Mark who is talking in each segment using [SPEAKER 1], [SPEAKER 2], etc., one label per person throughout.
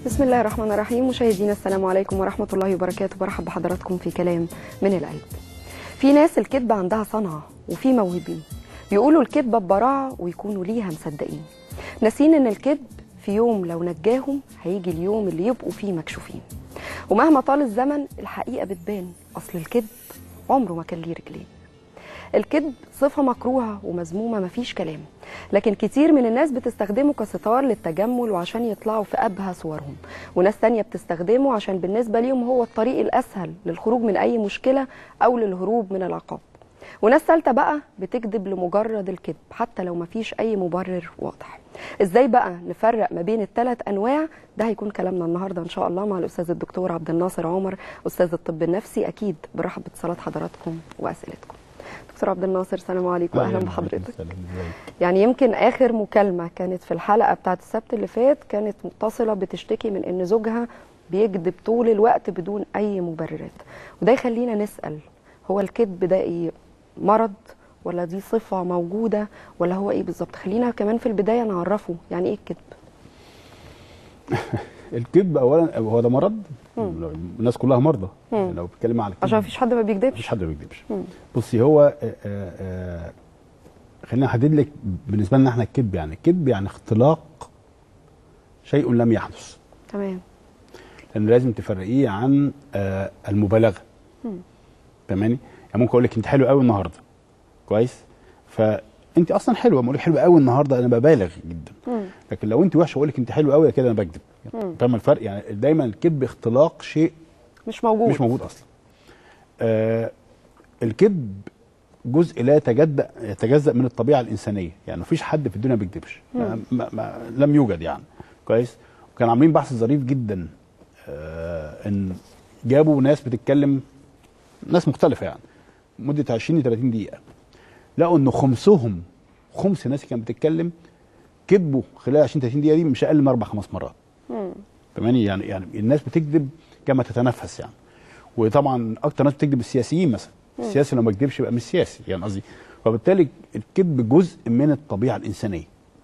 [SPEAKER 1] بسم الله الرحمن الرحيم مشاهدينا السلام عليكم ورحمة الله وبركاته برحب بحضراتكم في كلام من القلب في ناس الكذب عندها صنعة وفي موهوبين يقولوا الكذبة ببراعة ويكونوا ليها مصدقين ناسين ان الكذب في يوم لو نجاهم هيجي اليوم اللي يبقوا فيه مكشوفين ومهما طال الزمن الحقيقة بتبان أصل الكذب عمره ما كان ليه رجلين الكذب صفة مكروهة ومذمومة مفيش كلام لكن كتير من الناس بتستخدمه كستار للتجمل وعشان يطلعوا في أبهى صورهم وناس تانية بتستخدمه عشان بالنسبة ليهم هو الطريق الأسهل للخروج من أي مشكلة أو للهروب من العقاب وناس ثالثة بقى بتكذب لمجرد الكذب حتى لو مفيش أي مبرر واضح ازاي بقى نفرق ما بين الثلاث انواع ده هيكون كلامنا النهارده ان شاء الله مع الاستاذ الدكتور عبد الناصر عمر استاذ الطب النفسي اكيد برحب باتصالات حضراتكم واسئلتكم دكتور عبد الناصر السلام عليكم واهلا بحضرتك يعني يمكن اخر مكالمه كانت في الحلقه بتاعت السبت اللي فات كانت متصله بتشتكي من ان زوجها بيكذب طول الوقت بدون اي مبررات وده يخلينا نسال هو الكذب ده ايه مرض ولا دي صفه موجوده ولا هو ايه بالظبط خلينا كمان في البدايه نعرفه يعني ايه الكذب
[SPEAKER 2] الكذب اولا هو ده مرض الناس كلها مرضى
[SPEAKER 1] مم.
[SPEAKER 2] لو بتتكلم على الكذب
[SPEAKER 1] عشان مفيش حد ما بيكذبش
[SPEAKER 2] مفيش حد ما بيكذبش
[SPEAKER 1] مم.
[SPEAKER 2] بصي هو آه، آه، آه، خليني احدد لك بالنسبه لنا احنا الكذب يعني الكذب يعني اختلاق شيء لم يحدث
[SPEAKER 1] تمام
[SPEAKER 2] لان لازم تفرقيه عن آه، المبالغه
[SPEAKER 1] مم.
[SPEAKER 2] فاهماني يعني ممكن اقول لك انت حلو قوي النهارده كويس فانت اصلا حلوه بقول لك حلوه قوي النهارده انا ببالغ جدا
[SPEAKER 1] مم.
[SPEAKER 2] لكن لو انت وحشه اقول لك انت حلوه قوي كده انا بكذب
[SPEAKER 1] مم.
[SPEAKER 2] فاهم الفرق يعني دايما الكذب اختلاق شيء
[SPEAKER 1] مش موجود
[SPEAKER 2] مش موجود اصلا آه الكذب جزء لا يتجزأ يتجزأ من الطبيعه الانسانيه يعني مفيش حد في الدنيا ما بيكذبش ما ما ما لم يوجد يعني كويس وكانوا عاملين بحث ظريف جدا آه ان جابوا ناس بتتكلم ناس مختلفه يعني مده 20 ل 30 دقيقه لقوا ان خمسهم خمس الناس اللي كانت بتتكلم كذبوا خلال 20 30 دقيقه دي مش اقل من اربع خمس مرات
[SPEAKER 1] مم.
[SPEAKER 2] فاهماني يعني يعني الناس بتكذب كما تتنفس يعني وطبعا اكتر ناس بتكذب السياسيين مثلا السياسي لو ما كذبش يبقى مش سياسي يعني قصدي فبالتالي الكذب جزء من الطبيعه الانسانيه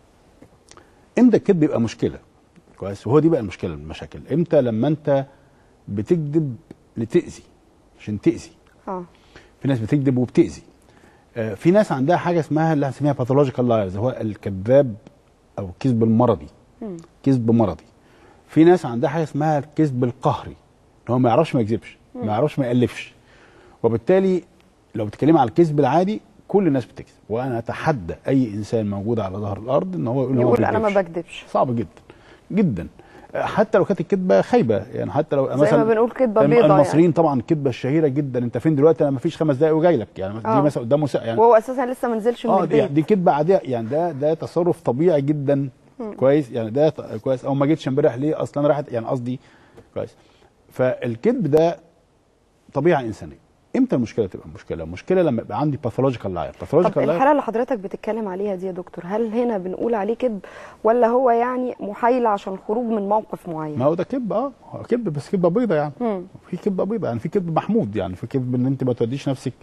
[SPEAKER 2] امتى الكذب يبقى مشكله كويس وهو دي بقى المشكله المشاكل امتى لما انت بتكذب لتاذي عشان تاذي
[SPEAKER 1] اه
[SPEAKER 2] في ناس بتكذب وبتاذي آه، في ناس عندها حاجه اسمها اللي هنسميها باثولوجيكال لايرز هو الكذاب او الكذب المرضي
[SPEAKER 1] مم.
[SPEAKER 2] كذب مرضي في ناس عندها حاجه اسمها الكذب القهري ان هو ما يعرفش ما يكذبش ما يعرفش ما يالفش وبالتالي لو بتتكلمي على الكذب العادي كل الناس بتكذب وانا اتحدى اي انسان موجود على ظهر الارض ان هو يقول إن هو
[SPEAKER 1] يقول انا ما
[SPEAKER 2] بيكذبش.
[SPEAKER 1] بكذبش
[SPEAKER 2] صعب جدا جدا آه، حتى لو كانت الكذبه خايبه يعني حتى لو
[SPEAKER 1] زي
[SPEAKER 2] مثلا
[SPEAKER 1] ما بنقول كدبه
[SPEAKER 2] الم-
[SPEAKER 1] بيضاء يعني
[SPEAKER 2] المصريين طبعا الكذبه الشهيره جدا انت فين دلوقتي انا ما فيش خمس دقائق وجاي لك يعني دي
[SPEAKER 1] آه.
[SPEAKER 2] مثلا قدامه ساعه يعني
[SPEAKER 1] وهو اساسا لسه ما نزلش من
[SPEAKER 2] اه دي,
[SPEAKER 1] البيت
[SPEAKER 2] دي كذبه عاديه يعني ده ده تصرف طبيعي جدا كويس يعني ده ط- كويس او ما جيتش امبارح ليه اصلا راحت يعني قصدي كويس فالكذب ده طبيعه انسانيه امتى المشكله تبقى مشكله المشكله لما يبقى عندي باثولوجيكال لاير
[SPEAKER 1] طب
[SPEAKER 2] باثولوجيكال لاير
[SPEAKER 1] الحاله اللي حضرتك بتتكلم عليها دي يا دكتور هل هنا بنقول عليه كذب ولا هو يعني محايله عشان الخروج من موقف معين
[SPEAKER 2] ما هو ده كذب اه هو كذب بس كذبه بيضه يعني
[SPEAKER 1] مم.
[SPEAKER 2] في كذبه بيضه يعني في كذب محمود يعني في كذب ان انت ما توديش نفسك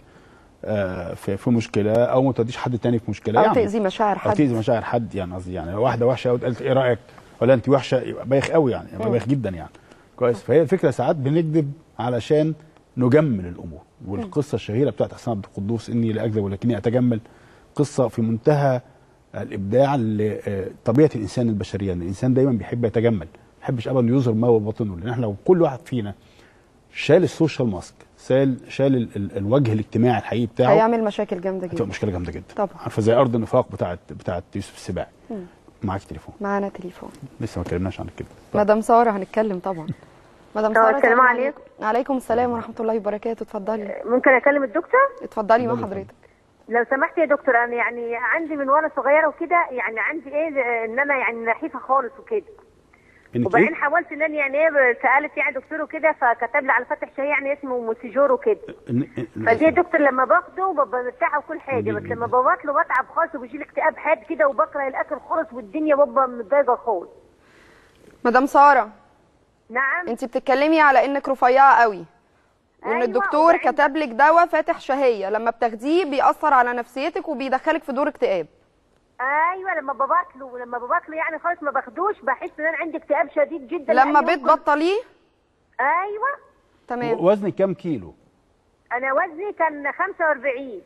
[SPEAKER 2] آه في, في مشكله او ما توديش حد تاني في مشكله
[SPEAKER 1] او
[SPEAKER 2] يعني
[SPEAKER 1] تاذي مشاعر
[SPEAKER 2] او
[SPEAKER 1] حد
[SPEAKER 2] تاذي مشاعر حد يعني قصدي يعني لو واحده وحشه قوي قالت ايه رايك ولا انت وحشه يبقى بايخ قوي يعني يبقى بايخ جدا يعني كويس فهي الفكره ساعات بنكذب علشان نجمل الامور والقصه الشهيره بتاعت حسن عبد القدوس اني لا اكذب ولكني اتجمل قصه في منتهى الابداع لطبيعه الانسان البشريه ان الانسان دايما بيحب يتجمل ما بيحبش ابدا يظهر ما هو باطنه لان احنا لو كل واحد فينا شال السوشيال ماسك شال شال ال- ال- الوجه الاجتماعي الحقيقي بتاعه
[SPEAKER 1] هيعمل مشاكل جامده
[SPEAKER 2] هتبقى
[SPEAKER 1] جدا
[SPEAKER 2] مشكله جامده جدا
[SPEAKER 1] طبعا.
[SPEAKER 2] عارفه زي ارض النفاق بتاعت بتاعت يوسف السباعي
[SPEAKER 1] مم.
[SPEAKER 2] معاك تليفون
[SPEAKER 1] معانا تليفون
[SPEAKER 2] لسه ما اتكلمناش عن كده
[SPEAKER 1] مدام ساره هنتكلم طبعا مدام
[SPEAKER 3] طب
[SPEAKER 1] ساره
[SPEAKER 3] السلام عليكم.
[SPEAKER 1] عليكم السلام ورحمه الله وبركاته اتفضلي
[SPEAKER 3] ممكن اكلم الدكتور
[SPEAKER 1] اتفضلي مع
[SPEAKER 2] اتفضلي.
[SPEAKER 1] حضرتك
[SPEAKER 3] لو سمحت يا دكتور انا يعني عندي من وانا صغيره وكده يعني عندي ايه ان انا يعني نحيفه خالص وكده
[SPEAKER 2] انك
[SPEAKER 3] وبعدين
[SPEAKER 2] ايه
[SPEAKER 3] حاولت ان انا يعني ايه سالت يعني دكتور وكده فكتب لي على فتح شهيه يعني اسمه موسيجور وكده
[SPEAKER 2] إن- إن-
[SPEAKER 3] فدي يا دكتور لما باخده ببقى مرتاحه وكل حاجه
[SPEAKER 2] جميل
[SPEAKER 3] بس
[SPEAKER 2] جدا.
[SPEAKER 3] لما ببطل بتعب خالص وبيجي لي اكتئاب حاد كده وبكره الاكل خالص والدنيا ببقى متضايقه خالص
[SPEAKER 1] مدام ساره
[SPEAKER 3] نعم
[SPEAKER 1] انت بتتكلمي على انك رفيعه قوي وان
[SPEAKER 3] أيوة،
[SPEAKER 1] الدكتور
[SPEAKER 3] وبعدين-
[SPEAKER 1] كتب لك دواء فاتح شهيه لما بتاخديه بيأثر على نفسيتك وبيدخلك في دور اكتئاب
[SPEAKER 3] ايوه لما ببطله لما ببطله يعني خالص ما باخدوش بحس ان انا عندي اكتئاب شديد جدا
[SPEAKER 1] لما
[SPEAKER 3] يعني ممكن-
[SPEAKER 1] بتبطليه
[SPEAKER 3] ايوه
[SPEAKER 1] تمام
[SPEAKER 2] وزنك كام كيلو
[SPEAKER 3] انا وزني كان 45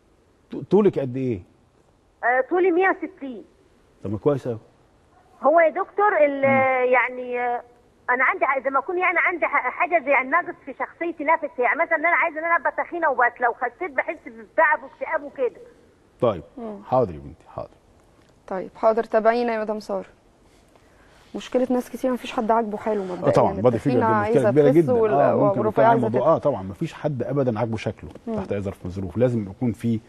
[SPEAKER 2] ط- طولك قد ايه
[SPEAKER 3] آه، طولي 160
[SPEAKER 2] طب ما كويس قوي
[SPEAKER 3] هو يا دكتور ال- يعني آه، انا عندي زي ما اكون يعني عندي ح- حاجه زي النقص في شخصيتي نفسي يعني مثلا انا عايزه ان انا ابقى تخينه وبس لو خسيت بحس بتعب واكتئاب وكده
[SPEAKER 2] طيب حاضر يا بنتي حاضر
[SPEAKER 1] طيب حاضر تابعينا يا مدام ساره مشكله ناس كتير مفيش حد عاجبه حاله مبدئيا
[SPEAKER 2] اه طبعا بادي فيجر
[SPEAKER 1] التخينة
[SPEAKER 2] دي مشكله
[SPEAKER 1] عايزة
[SPEAKER 2] كبيره
[SPEAKER 1] تخس
[SPEAKER 2] جدا
[SPEAKER 1] وال-
[SPEAKER 2] اه ممكن
[SPEAKER 1] والرفيع
[SPEAKER 2] يكون
[SPEAKER 1] عايزه
[SPEAKER 2] الموضوع
[SPEAKER 1] تخس
[SPEAKER 2] اه طبعا ما فيش حد ابدا عاجبه شكله تحت اي ظرف من الظروف لازم يكون في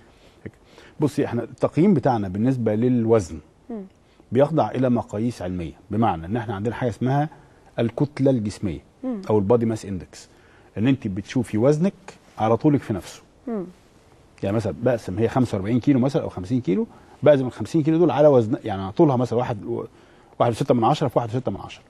[SPEAKER 2] بصي احنا التقييم بتاعنا بالنسبه للوزن بيخضع الى مقاييس علميه بمعنى ان احنا عندنا حاجه اسمها الكتله الجسميه او البادي ماس اندكس ان انت بتشوفي وزنك على طولك في نفسه يعني مثلا بقسم هي 45 كيلو مثلا او 50 كيلو بقسم ال 50 كيلو دول على وزن يعني على طولها مثلا واحد واحد وستة من عشرة في واحد وستة من عشرة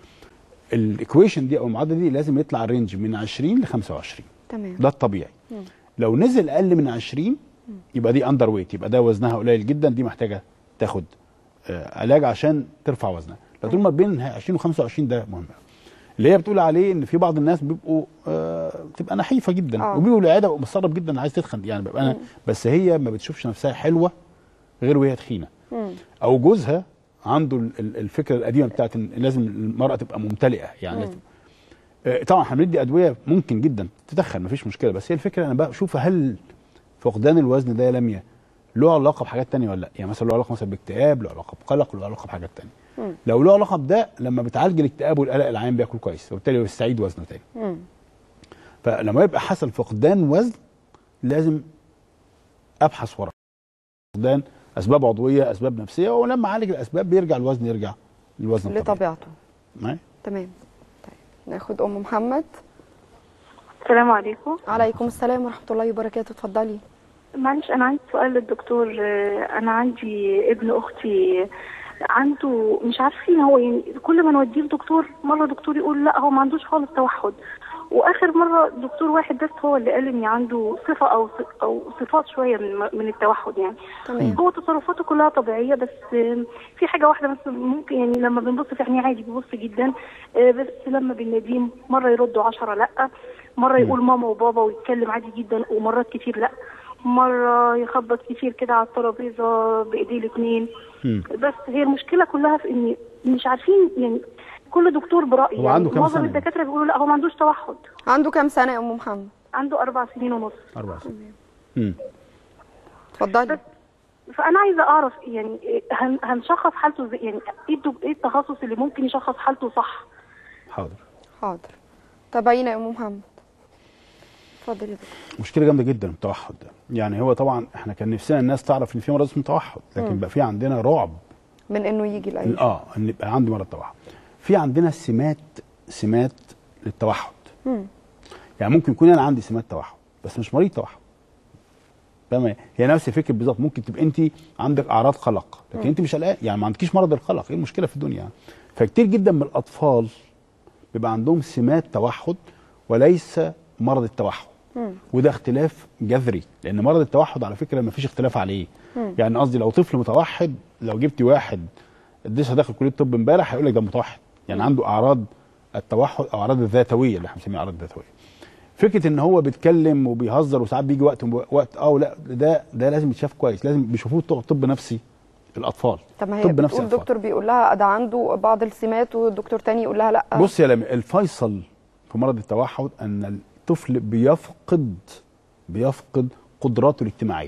[SPEAKER 2] الايكويشن دي او المعادله دي لازم يطلع الرينج من 20 ل 25
[SPEAKER 1] تمام
[SPEAKER 2] ده الطبيعي لو نزل اقل من 20 يبقى دي اندر ويت يبقى ده وزنها قليل جدا دي محتاجه تاخد آه، علاج عشان ترفع وزنها لو طول ما بين 20 و 25 ده مهم اللي هي بتقول عليه ان في بعض الناس بيبقوا آه بتبقى نحيفه جدا
[SPEAKER 1] آه.
[SPEAKER 2] وبيجوا العياده ببقى مستغرب جدا عايز تتخن يعني ببقى انا بس هي ما بتشوفش نفسها حلوه غير وهي تخينه او جوزها عنده ال- ال- الفكره القديمه بتاعت ان لازم المراه تبقى ممتلئه يعني لازم آه، طبعا احنا بندي ادويه ممكن جدا تدخل مفيش مشكله بس هي الفكره انا بقى بشوف هل فقدان الوزن ده يا لميا له علاقه بحاجات تانية ولا لا يعني مثلا له علاقه مثلا باكتئاب له علاقه بقلق له علاقه بحاجات تانية لو له علاقه بده لما بتعالج الاكتئاب والقلق العام بياكل كويس وبالتالي بيستعيد وزنه تاني
[SPEAKER 1] مم.
[SPEAKER 2] فلما يبقى حصل فقدان وزن لازم ابحث ورا فقدان اسباب عضويه اسباب نفسيه ولما اعالج الاسباب بيرجع الوزن يرجع للوزن الطبيعي
[SPEAKER 1] لطبيعته
[SPEAKER 2] معايا؟
[SPEAKER 1] تمام طيب ناخد ام محمد
[SPEAKER 4] السلام عليكم
[SPEAKER 1] عليكم السلام ورحمه الله وبركاته اتفضلي
[SPEAKER 4] معلش انا عندي سؤال للدكتور آه، انا عندي ابن اختي عنده مش عارفين هو يعني كل ما نوديه لدكتور مره دكتور يقول لا هو ما عندوش خالص توحد واخر مره دكتور واحد بس هو اللي قال ان عنده صفه او او صفات شويه من من التوحد يعني
[SPEAKER 1] تمام
[SPEAKER 4] هو تصرفاته كلها طبيعيه بس آه، في حاجه واحده بس ممكن يعني لما بنبص في عينيه عادي بيبص جدا آه، بس لما بنناديه مره يردوا عشرة لا مره يقول ماما وبابا ويتكلم عادي جدا ومرات كتير لا مره يخبط كتير كده على الترابيزه بايديه الاثنين
[SPEAKER 2] مم.
[SPEAKER 4] بس هي المشكله كلها في ان مش عارفين يعني كل دكتور برايه
[SPEAKER 2] هو عنده كام
[SPEAKER 4] معظم
[SPEAKER 2] سنة؟
[SPEAKER 4] الدكاتره بيقولوا لا هو ما عندوش توحد
[SPEAKER 1] عنده كام سنه يا ام محمد
[SPEAKER 4] عنده اربع سنين ونص
[SPEAKER 2] اربع سنين مم.
[SPEAKER 1] اتفضلي
[SPEAKER 4] فانا عايزه اعرف يعني هن- هنشخص حالته ازاي يعني ايه الدك- ايه التخصص اللي ممكن يشخص حالته صح
[SPEAKER 2] حاضر
[SPEAKER 1] حاضر تابعينا يا ام محمد اتفضلي يا دكتور
[SPEAKER 2] مشكله جامده جدا التوحد ده يعني هو طبعا احنا كان نفسنا الناس تعرف ان في مرض اسمه توحد لكن بقى في عندنا رعب
[SPEAKER 1] من انه يجي الايام
[SPEAKER 2] اه ان يبقى عندي مرض توحد في عندنا سمات سمات للتوحد
[SPEAKER 1] مم.
[SPEAKER 2] يعني ممكن يكون انا عندي سمات توحد بس مش مريض توحد فاهمة هي نفس الفكره بالظبط ممكن تبقى انت عندك اعراض قلق لكن انت مش قلقان يعني ما عندكيش مرض القلق ايه المشكله في الدنيا يعني فكتير جدا من الاطفال بيبقى عندهم سمات توحد وليس مرض التوحد وده اختلاف جذري لان مرض التوحد على فكره ما فيش اختلاف عليه يعني قصدي لو طفل متوحد لو جبتي واحد لسه داخل كليه الطب امبارح هيقول لك ده متوحد يعني عنده اعراض التوحد او اعراض الذاتويه اللي احنا بنسميها اعراض ذاتويه فكره ان هو بيتكلم وبيهزر وساعات بيجي وقت وقت اه لا ده ده لازم يتشاف كويس لازم بيشوفوه طب- طب نفسي الاطفال
[SPEAKER 1] طب ما هي
[SPEAKER 2] طب نفسي
[SPEAKER 1] بتقول
[SPEAKER 2] اطفال
[SPEAKER 1] دكتور بيقول لها ده عنده بعض السمات والدكتور تاني يقول لها لا
[SPEAKER 2] بص يا لمي الفيصل في مرض التوحد ان الطفل بيفقد بيفقد قدراته الاجتماعيه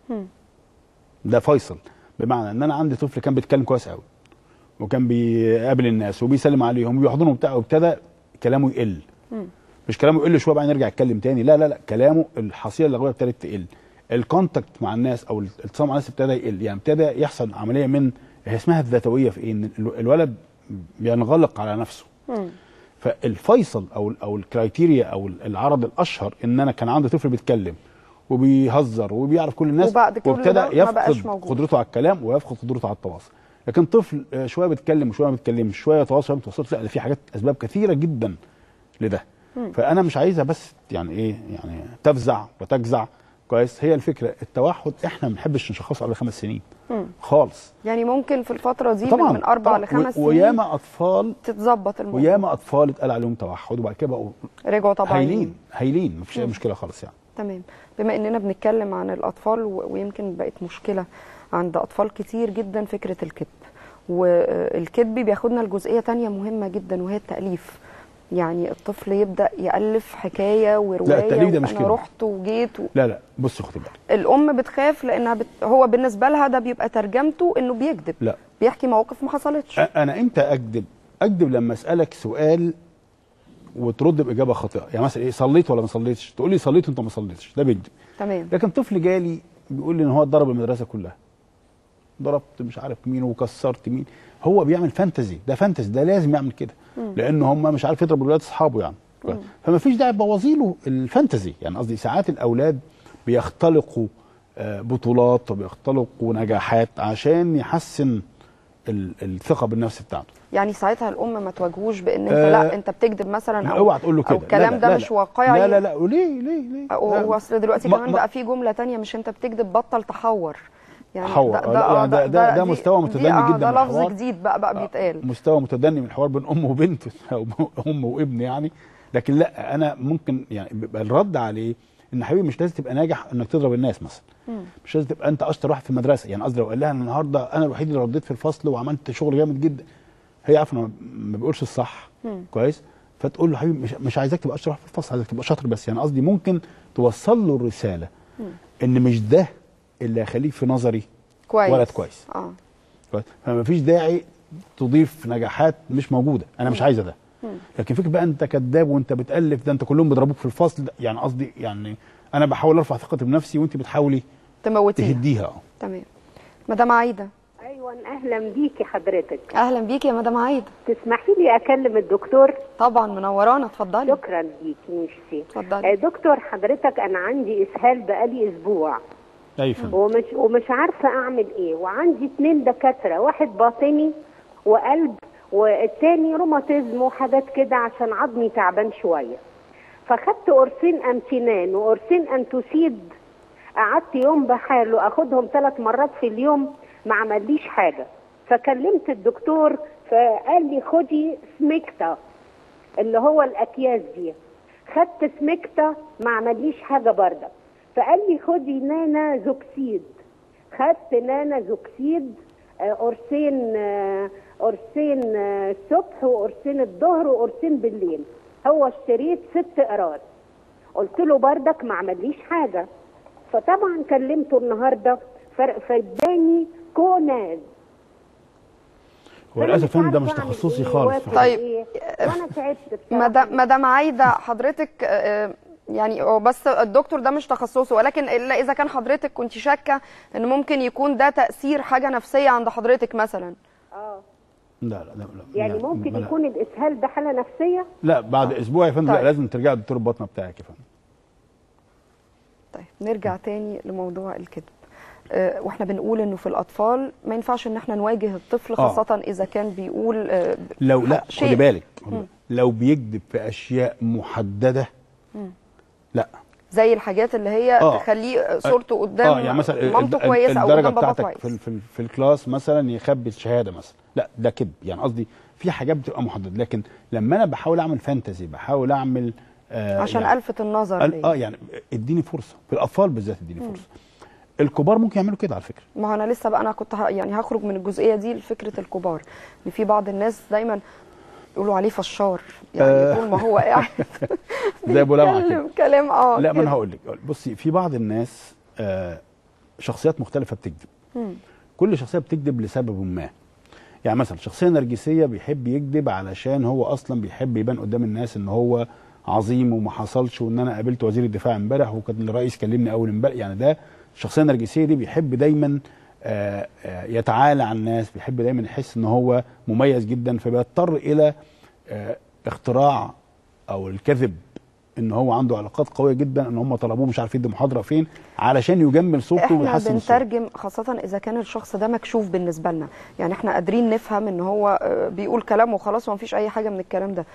[SPEAKER 2] ده فيصل بمعنى ان انا عندي طفل كان بيتكلم كويس قوي وكان بيقابل الناس وبيسلم عليهم وبيحضنهم بتاع وابتدى كلامه يقل مش كلامه يقل شويه بعدين يرجع يتكلم تاني لا لا لا كلامه الحصيله اللغويه ابتدت تقل الكونتاكت مع الناس او الاتصال مع الناس ابتدى يقل يعني ابتدى يحصل عمليه من هي اسمها الذاتويه في ايه ان ال- الولد بينغلق على نفسه فالفيصل او او الكرايتيريا او العرض الاشهر ان انا كان عندي طفل بيتكلم وبيهزر وبيعرف كل الناس
[SPEAKER 1] وبعد كل
[SPEAKER 2] وابتدى
[SPEAKER 1] ده ما بقاش
[SPEAKER 2] يفقد
[SPEAKER 1] موجود.
[SPEAKER 2] قدرته على الكلام ويفقد قدرته على التواصل لكن طفل آه، شويه بيتكلم وشويه ما بيتكلمش شويه يتواصل شويه ما بيتواصلش لا ده في حاجات اسباب كثيره جدا لده فانا مش عايزها بس يعني ايه يعني تفزع وتجزع كويس هي الفكره التوحد احنا ما بنحبش نشخصه قبل خمس سنين
[SPEAKER 1] مم.
[SPEAKER 2] خالص
[SPEAKER 1] يعني ممكن في الفتره دي
[SPEAKER 2] طبعا
[SPEAKER 1] من, من اربع
[SPEAKER 2] طبعاً.
[SPEAKER 1] لخمس
[SPEAKER 2] و-
[SPEAKER 1] سنين
[SPEAKER 2] وياما اطفال
[SPEAKER 1] تتظبط الموضوع
[SPEAKER 2] وياما اطفال اتقال عليهم توحد وبعد كده بقوا
[SPEAKER 1] رجعوا طبعا
[SPEAKER 2] هايلين هايلين مفيش اي مشكله خالص يعني
[SPEAKER 1] تمام بما اننا بنتكلم عن الاطفال و- ويمكن بقت مشكله عند اطفال كتير جدا فكره الكذب والكذب بياخدنا لجزئيه تانية مهمه جدا وهي التاليف يعني الطفل يبدا يالف حكايه وروايه
[SPEAKER 2] التأليف ده مش
[SPEAKER 1] وأنا
[SPEAKER 2] كده.
[SPEAKER 1] رحت وجيت و...
[SPEAKER 2] لا لا بص خدي بالك
[SPEAKER 1] الام بتخاف لانها بت... هو بالنسبه لها ده بيبقى ترجمته انه بيكذب
[SPEAKER 2] لا
[SPEAKER 1] بيحكي مواقف ما حصلتش
[SPEAKER 2] أ- انا امتى اكذب اكذب لما اسالك سؤال وترد باجابه خاطئه يعني مثلا ايه صليت ولا ما صليتش تقول لي صليت وانت ما صليتش ده بيكذب
[SPEAKER 1] تمام
[SPEAKER 2] لكن طفل جالي بيقول لي ان هو ضرب المدرسه كلها ضربت مش عارف مين وكسرت مين هو بيعمل فانتزي ده فانتزي ده لازم يعمل كده لان هم مش عارف يضرب الولاد اصحابه يعني فما فيش داعي تبوظي له الفانتزي يعني قصدي ساعات الاولاد بيختلقوا آه، بطولات وبيختلقوا نجاحات عشان يحسن ال- الثقه بالنفس بتاعته
[SPEAKER 1] يعني ساعتها الام ما تواجهوش بان انت
[SPEAKER 2] آه،
[SPEAKER 1] لا انت بتكذب مثلا او
[SPEAKER 2] اوعى تقول له كده
[SPEAKER 1] او الكلام
[SPEAKER 2] لا
[SPEAKER 1] ده
[SPEAKER 2] لا
[SPEAKER 1] مش
[SPEAKER 2] لا.
[SPEAKER 1] واقعي
[SPEAKER 2] لا لا لا وليه ليه ليه لا.
[SPEAKER 1] واصل دلوقتي
[SPEAKER 2] ما-
[SPEAKER 1] كمان
[SPEAKER 2] ما-
[SPEAKER 1] بقى في جمله تانية مش انت بتكذب بطل تحور يعني
[SPEAKER 2] حور.
[SPEAKER 1] ده
[SPEAKER 2] لا،
[SPEAKER 1] ده
[SPEAKER 2] يعني ده- ده- ده
[SPEAKER 1] دي-
[SPEAKER 2] مستوى
[SPEAKER 1] دي-
[SPEAKER 2] متدني
[SPEAKER 1] آه،
[SPEAKER 2] جدا
[SPEAKER 1] ده
[SPEAKER 2] من
[SPEAKER 1] لفظ
[SPEAKER 2] الحوار.
[SPEAKER 1] جديد بقى بقى بيتقال
[SPEAKER 2] مستوى متدني من الحوار بين ام وبنت او ام وابن يعني لكن لا انا ممكن يعني بيبقى الرد عليه ان حبيبي مش لازم تبقى ناجح انك تضرب الناس مثلا مش لازم تبقى انت اشطر واحد في المدرسه يعني قصدي لو قال لها أنا النهارده انا الوحيد اللي رديت في الفصل وعملت شغل جامد جدا هي عارفه انه ما بيقولش الصح كويس فتقول له حبيبي مش, مش عايزاك تبقى اشطر واحد في الفصل عايزك تبقى شاطر بس يعني قصدي ممكن توصل له الرساله ان مش ده اللي هيخليك في نظري
[SPEAKER 1] كويس
[SPEAKER 2] ولد كويس
[SPEAKER 1] اه
[SPEAKER 2] كويس فما فيش داعي تضيف نجاحات مش موجوده انا مش عايزه ده لكن فكره بقى انت كذاب وانت بتالف ده انت كلهم بيضربوك في الفصل ده يعني قصدي يعني انا بحاول ارفع ثقتي بنفسي وانت بتحاولي
[SPEAKER 1] تموتيها
[SPEAKER 2] تهديها اه
[SPEAKER 1] تمام مدام عايده
[SPEAKER 3] ايوه اهلا بيكي حضرتك
[SPEAKER 1] اهلا بيكي يا مدام عايده
[SPEAKER 3] تسمحي لي اكلم الدكتور
[SPEAKER 1] طبعا منورانا اتفضلي
[SPEAKER 3] شكرا ليكي ميرسي
[SPEAKER 1] اتفضلي.
[SPEAKER 3] آه، دكتور حضرتك انا عندي اسهال بقالي اسبوع
[SPEAKER 2] اي فندم
[SPEAKER 3] ومش ومش عارفه اعمل ايه وعندي اتنين دكاتره واحد باطني وقلب والتاني روماتيزم وحاجات كده عشان عظمي تعبان شويه فخدت قرصين امتينان وقرصين انتوسيد قعدت يوم بحاله اخدهم ثلاث مرات في اليوم ما عمليش حاجه فكلمت الدكتور فقال لي خدي سميكتا اللي هو الاكياس دي خدت سميكتا ما عمليش حاجه برضه فقال لي خدي نانا زوكسيد خدت نانا زوكسيد آه، قرصين آه، قرصين آه، الصبح وقرصين الظهر وقرصين بالليل هو اشتريت ست قراص قلت له بردك ما عمليش حاجه فطبعا كلمته النهارده فرق فاداني كوناز
[SPEAKER 2] هو للاسف فندم ده مش تخصصي خالص
[SPEAKER 1] طيب.
[SPEAKER 3] وانا تعبت بصراحة.
[SPEAKER 1] مدام مدام عايده حضرتك آه، يعني هو بس الدكتور ده مش تخصصه ولكن الا اذا كان حضرتك كنت شاكه ان ممكن يكون ده تاثير حاجه نفسيه عند حضرتك مثلا
[SPEAKER 3] اه
[SPEAKER 2] لا لا لا, لا
[SPEAKER 3] يعني
[SPEAKER 2] لا،
[SPEAKER 3] ممكن
[SPEAKER 2] لا.
[SPEAKER 3] يكون الاسهال ده حاله نفسيه
[SPEAKER 2] لا بعد اسبوع يا فندم لا
[SPEAKER 1] طيب.
[SPEAKER 2] لازم ترجع لدكتور البطنه بتاعك يا فندم
[SPEAKER 1] طيب نرجع تاني لموضوع الكذب آه، واحنا بنقول انه في الاطفال ما ينفعش ان احنا نواجه الطفل
[SPEAKER 2] آه.
[SPEAKER 1] خاصه اذا كان بيقول آه،
[SPEAKER 2] لو لا
[SPEAKER 1] شيء.
[SPEAKER 2] خدي بالك خدي بالك. لو بيكذب في اشياء محدده لا
[SPEAKER 1] زي الحاجات اللي هي
[SPEAKER 2] آه.
[SPEAKER 1] تخليه صورته قدام
[SPEAKER 2] اه يعني مثلا
[SPEAKER 1] مامته
[SPEAKER 2] ال-
[SPEAKER 1] كويسه او
[SPEAKER 2] الدرجه
[SPEAKER 1] قدام بابا
[SPEAKER 2] بتاعتك في,
[SPEAKER 1] كويس
[SPEAKER 2] ال- في, ال- في الكلاس مثلا يخبي الشهاده مثلا لا ده كذب يعني قصدي في حاجات بتبقى محدده لكن لما انا بحاول اعمل فانتزي بحاول اعمل آه
[SPEAKER 1] عشان
[SPEAKER 2] يعني
[SPEAKER 1] الفت النظر
[SPEAKER 2] ال-
[SPEAKER 1] ليه.
[SPEAKER 2] اه يعني اديني فرصه في الاطفال بالذات اديني فرصه الكبار ممكن يعملوا كده على فكره
[SPEAKER 1] ما هو انا لسه بقى انا كنت ه... يعني هخرج من الجزئيه دي لفكره الكبار ان في بعض الناس دايما يقولوا عليه فشار يعني
[SPEAKER 2] آه.
[SPEAKER 1] طول ما هو قاعد
[SPEAKER 2] زي ابو لمعه كده
[SPEAKER 1] بيتكلم كلام اه
[SPEAKER 2] لا ما
[SPEAKER 1] كده.
[SPEAKER 2] انا هقول لك بصي في بعض الناس آه شخصيات مختلفه بتكذب
[SPEAKER 1] مم.
[SPEAKER 2] كل شخصيه بتكذب لسبب ما يعني مثلا شخصيه نرجسيه بيحب يكذب علشان هو اصلا بيحب يبان قدام الناس ان هو عظيم وما حصلش وان انا قابلت وزير الدفاع امبارح وكان الرئيس كلمني اول امبارح يعني ده الشخصيه النرجسيه دي بيحب دايما آه، آه، يتعالى عن الناس بيحب دايما يحس ان هو مميز جدا فبيضطر الى آه، اختراع او الكذب ان هو عنده علاقات قويه جدا ان هم طلبوه مش عارف يدي محاضره فين علشان يجمل صورته
[SPEAKER 1] احنا
[SPEAKER 2] ويحسن صورته
[SPEAKER 1] بنترجم خاصة إذا كان الشخص ده مكشوف بالنسبة لنا، يعني احنا قادرين نفهم إن هو آه، بيقول كلام وخلاص ومفيش أي حاجة من الكلام ده.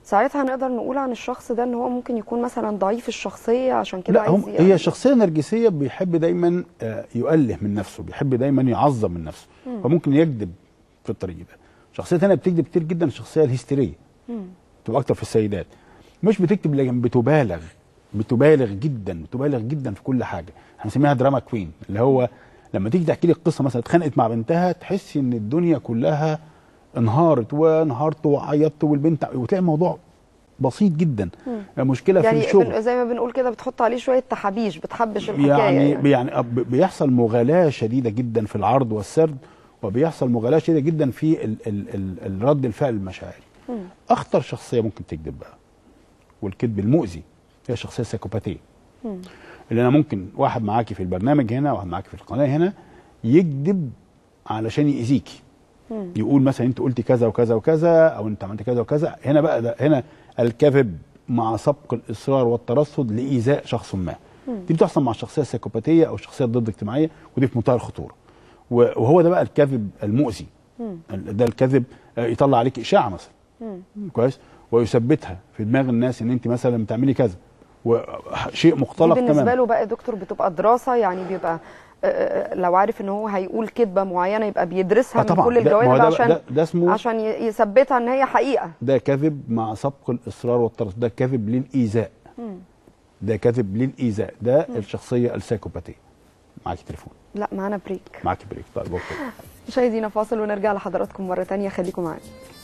[SPEAKER 1] ساعتها نقدر نقول عن الشخص ده ان هو ممكن يكون مثلا ضعيف الشخصيه عشان كده
[SPEAKER 2] لا هم
[SPEAKER 1] عايز
[SPEAKER 2] هي شخصيه نرجسيه بيحب دايما آه، يؤله من نفسه بيحب دايما يعظم من نفسه فممكن يكذب في الطريق ده شخصيه ثانيه بتكذب كتير جدا الشخصيه الهستيريه تبقى اكتر في السيدات مش بتكذب لكن بتبالغ بتبالغ جدا بتبالغ جدا في كل حاجه احنا بنسميها دراما كوين اللي هو لما تيجي تحكي لي القصه مثلا اتخانقت مع بنتها تحسي ان الدنيا كلها انهارت وانهارت وعيطت والبنت وتلاقي الموضوع بسيط جدا مشكله
[SPEAKER 1] يعني
[SPEAKER 2] في الشغل
[SPEAKER 1] بن- زي ما بنقول كده بتحط عليه شويه تحابيش بتحبش الحكايه
[SPEAKER 2] يعني
[SPEAKER 1] يعني,
[SPEAKER 2] يعني أب- بيحصل مغالاة شديدة جدا في العرض والسرد وبيحصل مغالاة شديدة جدا في ال ال ال الرد الفعل المشاعري أخطر شخصية ممكن تكذب بقى والكذب المؤذي هي الشخصية السيكوباتية اللي أنا ممكن واحد معاكي في البرنامج هنا واحد معاكي في القناة هنا يكذب علشان يأذيكي يقول مثلا انت قلتي كذا وكذا وكذا او انت عملت كذا وكذا هنا بقى ده هنا الكذب مع سبق الاصرار والترصد لايذاء شخص ما دي بتحصل مع الشخصيه السيكوباتيه او الشخصيه الضد اجتماعيه ودي في منتهى الخطوره و- وهو ده بقى الكذب المؤذي ال- ده الكذب آه، يطلع عليك اشاعه مثلا كويس ويثبتها في دماغ الناس ان انت مثلا بتعملي كذا وشيء
[SPEAKER 1] دي
[SPEAKER 2] مختلط
[SPEAKER 1] بالنسبه
[SPEAKER 2] تماما
[SPEAKER 1] له بقى يا دكتور بتبقى دراسه يعني بيبقى آه، آه، لو عارف ان هو هيقول كذبه معينه يبقى بيدرسها
[SPEAKER 2] آه
[SPEAKER 1] من
[SPEAKER 2] طبعاً.
[SPEAKER 1] كل
[SPEAKER 2] ده- ما هو
[SPEAKER 1] الجوانب
[SPEAKER 2] ده-
[SPEAKER 1] عشان
[SPEAKER 2] ده- ده اسمه-
[SPEAKER 1] عشان ي- يثبتها ان هي حقيقه
[SPEAKER 2] ده كذب مع سبق الاصرار والترصد ده كذب للايذاء ده كذب للايذاء ده الشخصيه السيكوباتيه معاكي تليفون
[SPEAKER 1] لا معانا بريك
[SPEAKER 2] معاكي بريك طيب اوكي
[SPEAKER 1] مشاهدينا فاصل ونرجع لحضراتكم مره تانية خليكم معانا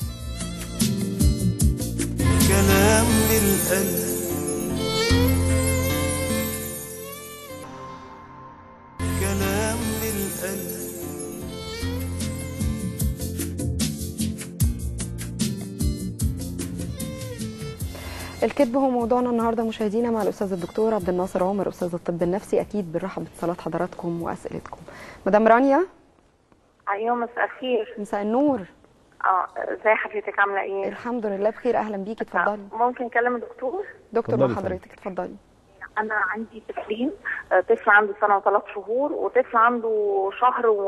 [SPEAKER 5] كلام القلب كلام القلب
[SPEAKER 1] الكذب هو موضوعنا النهارده مشاهدينا مع الاستاذ الدكتور عبد الناصر عمر استاذ الطب النفسي اكيد بنرحب باتصالات حضراتكم واسئلتكم مدام رانيا
[SPEAKER 4] ايوه مساء الخير
[SPEAKER 1] مساء النور
[SPEAKER 4] اه ازي حضرتك عامله ايه
[SPEAKER 1] الحمد لله بخير اهلا بيكي اتفضلي
[SPEAKER 4] ممكن اكلم الدكتور
[SPEAKER 1] دكتور
[SPEAKER 2] اتفضلي
[SPEAKER 1] مع
[SPEAKER 2] اتفضلي.
[SPEAKER 1] حضرتك اتفضلي
[SPEAKER 4] انا عندي طفلين آه، طفل عنده سنه وثلاث شهور وطفل عنده شهر و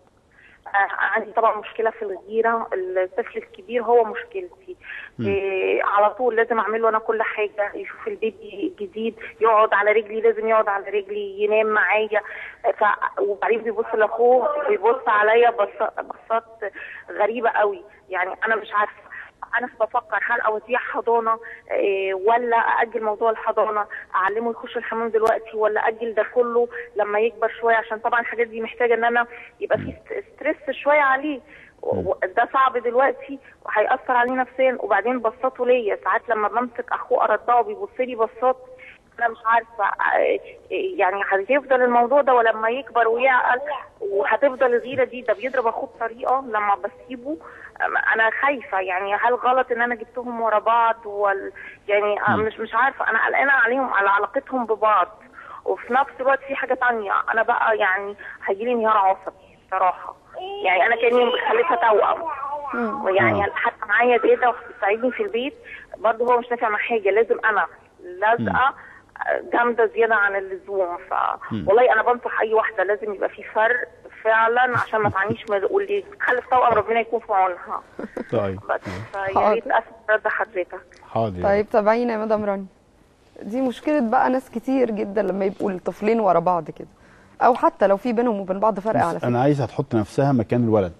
[SPEAKER 4] آه، عندي طبعا مشكله في الغيره الطفل الكبير هو مشكلتي إيه على طول لازم اعمل له انا كل حاجه يشوف البيبي الجديد يقعد على رجلي لازم يقعد على رجلي ينام معايا ف... وبعدين بيبص لاخوه بيبص عليا بص... بصات غريبه قوي يعني انا مش عارفه انا بفكر هل اوديه حضانه إيه ولا اجل موضوع الحضانه اعلمه يخش الحمام دلوقتي ولا اجل ده كله لما يكبر شويه عشان طبعا الحاجات دي محتاجه ان انا يبقى في ست- ستريس شويه عليه و- و- ده صعب دلوقتي وهيأثر عليه نفسيا وبعدين بصاته ليا ساعات لما بمسك اخوه ارضعه بيبص لي بصات انا مش عارفه آه، يعني هيفضل الموضوع ده ولما يكبر ويعقل وهتفضل الغيره دي ده بيضرب اخوه بطريقه لما بسيبه آم، انا خايفه يعني هل غلط ان انا جبتهم ورا بعض ولا يعني آه، مش مش عارفه انا قلقانه عليهم على علاقتهم ببعض وفي نفس الوقت في حاجه تانية انا بقى يعني هيجيلي انهيار عصبي صراحه يعني انا كاني مخلفه توأم يعني
[SPEAKER 2] آه.
[SPEAKER 4] حتى معايا داده بتساعدني في البيت برضه هو مش نافع مع حاجه لازم انا لازقه جامده زياده عن اللزوم ف والله انا بنصح اي واحده لازم يبقى في فرق فعلا عشان ما تعانيش من واللي تخلف توأم ربنا يكون في عونها
[SPEAKER 2] طيب
[SPEAKER 4] بس فيا
[SPEAKER 1] حاضر.
[SPEAKER 4] ريت اسف رد حضرتك
[SPEAKER 2] حاضر
[SPEAKER 1] طيب تابعينا يا مدام رانيا دي مشكله بقى ناس كتير جدا لما يبقوا الطفلين ورا بعض كده او حتى لو في بينهم وبين بعض فرق على
[SPEAKER 2] بس
[SPEAKER 1] فكره
[SPEAKER 2] انا عايزها تحط نفسها مكان الولد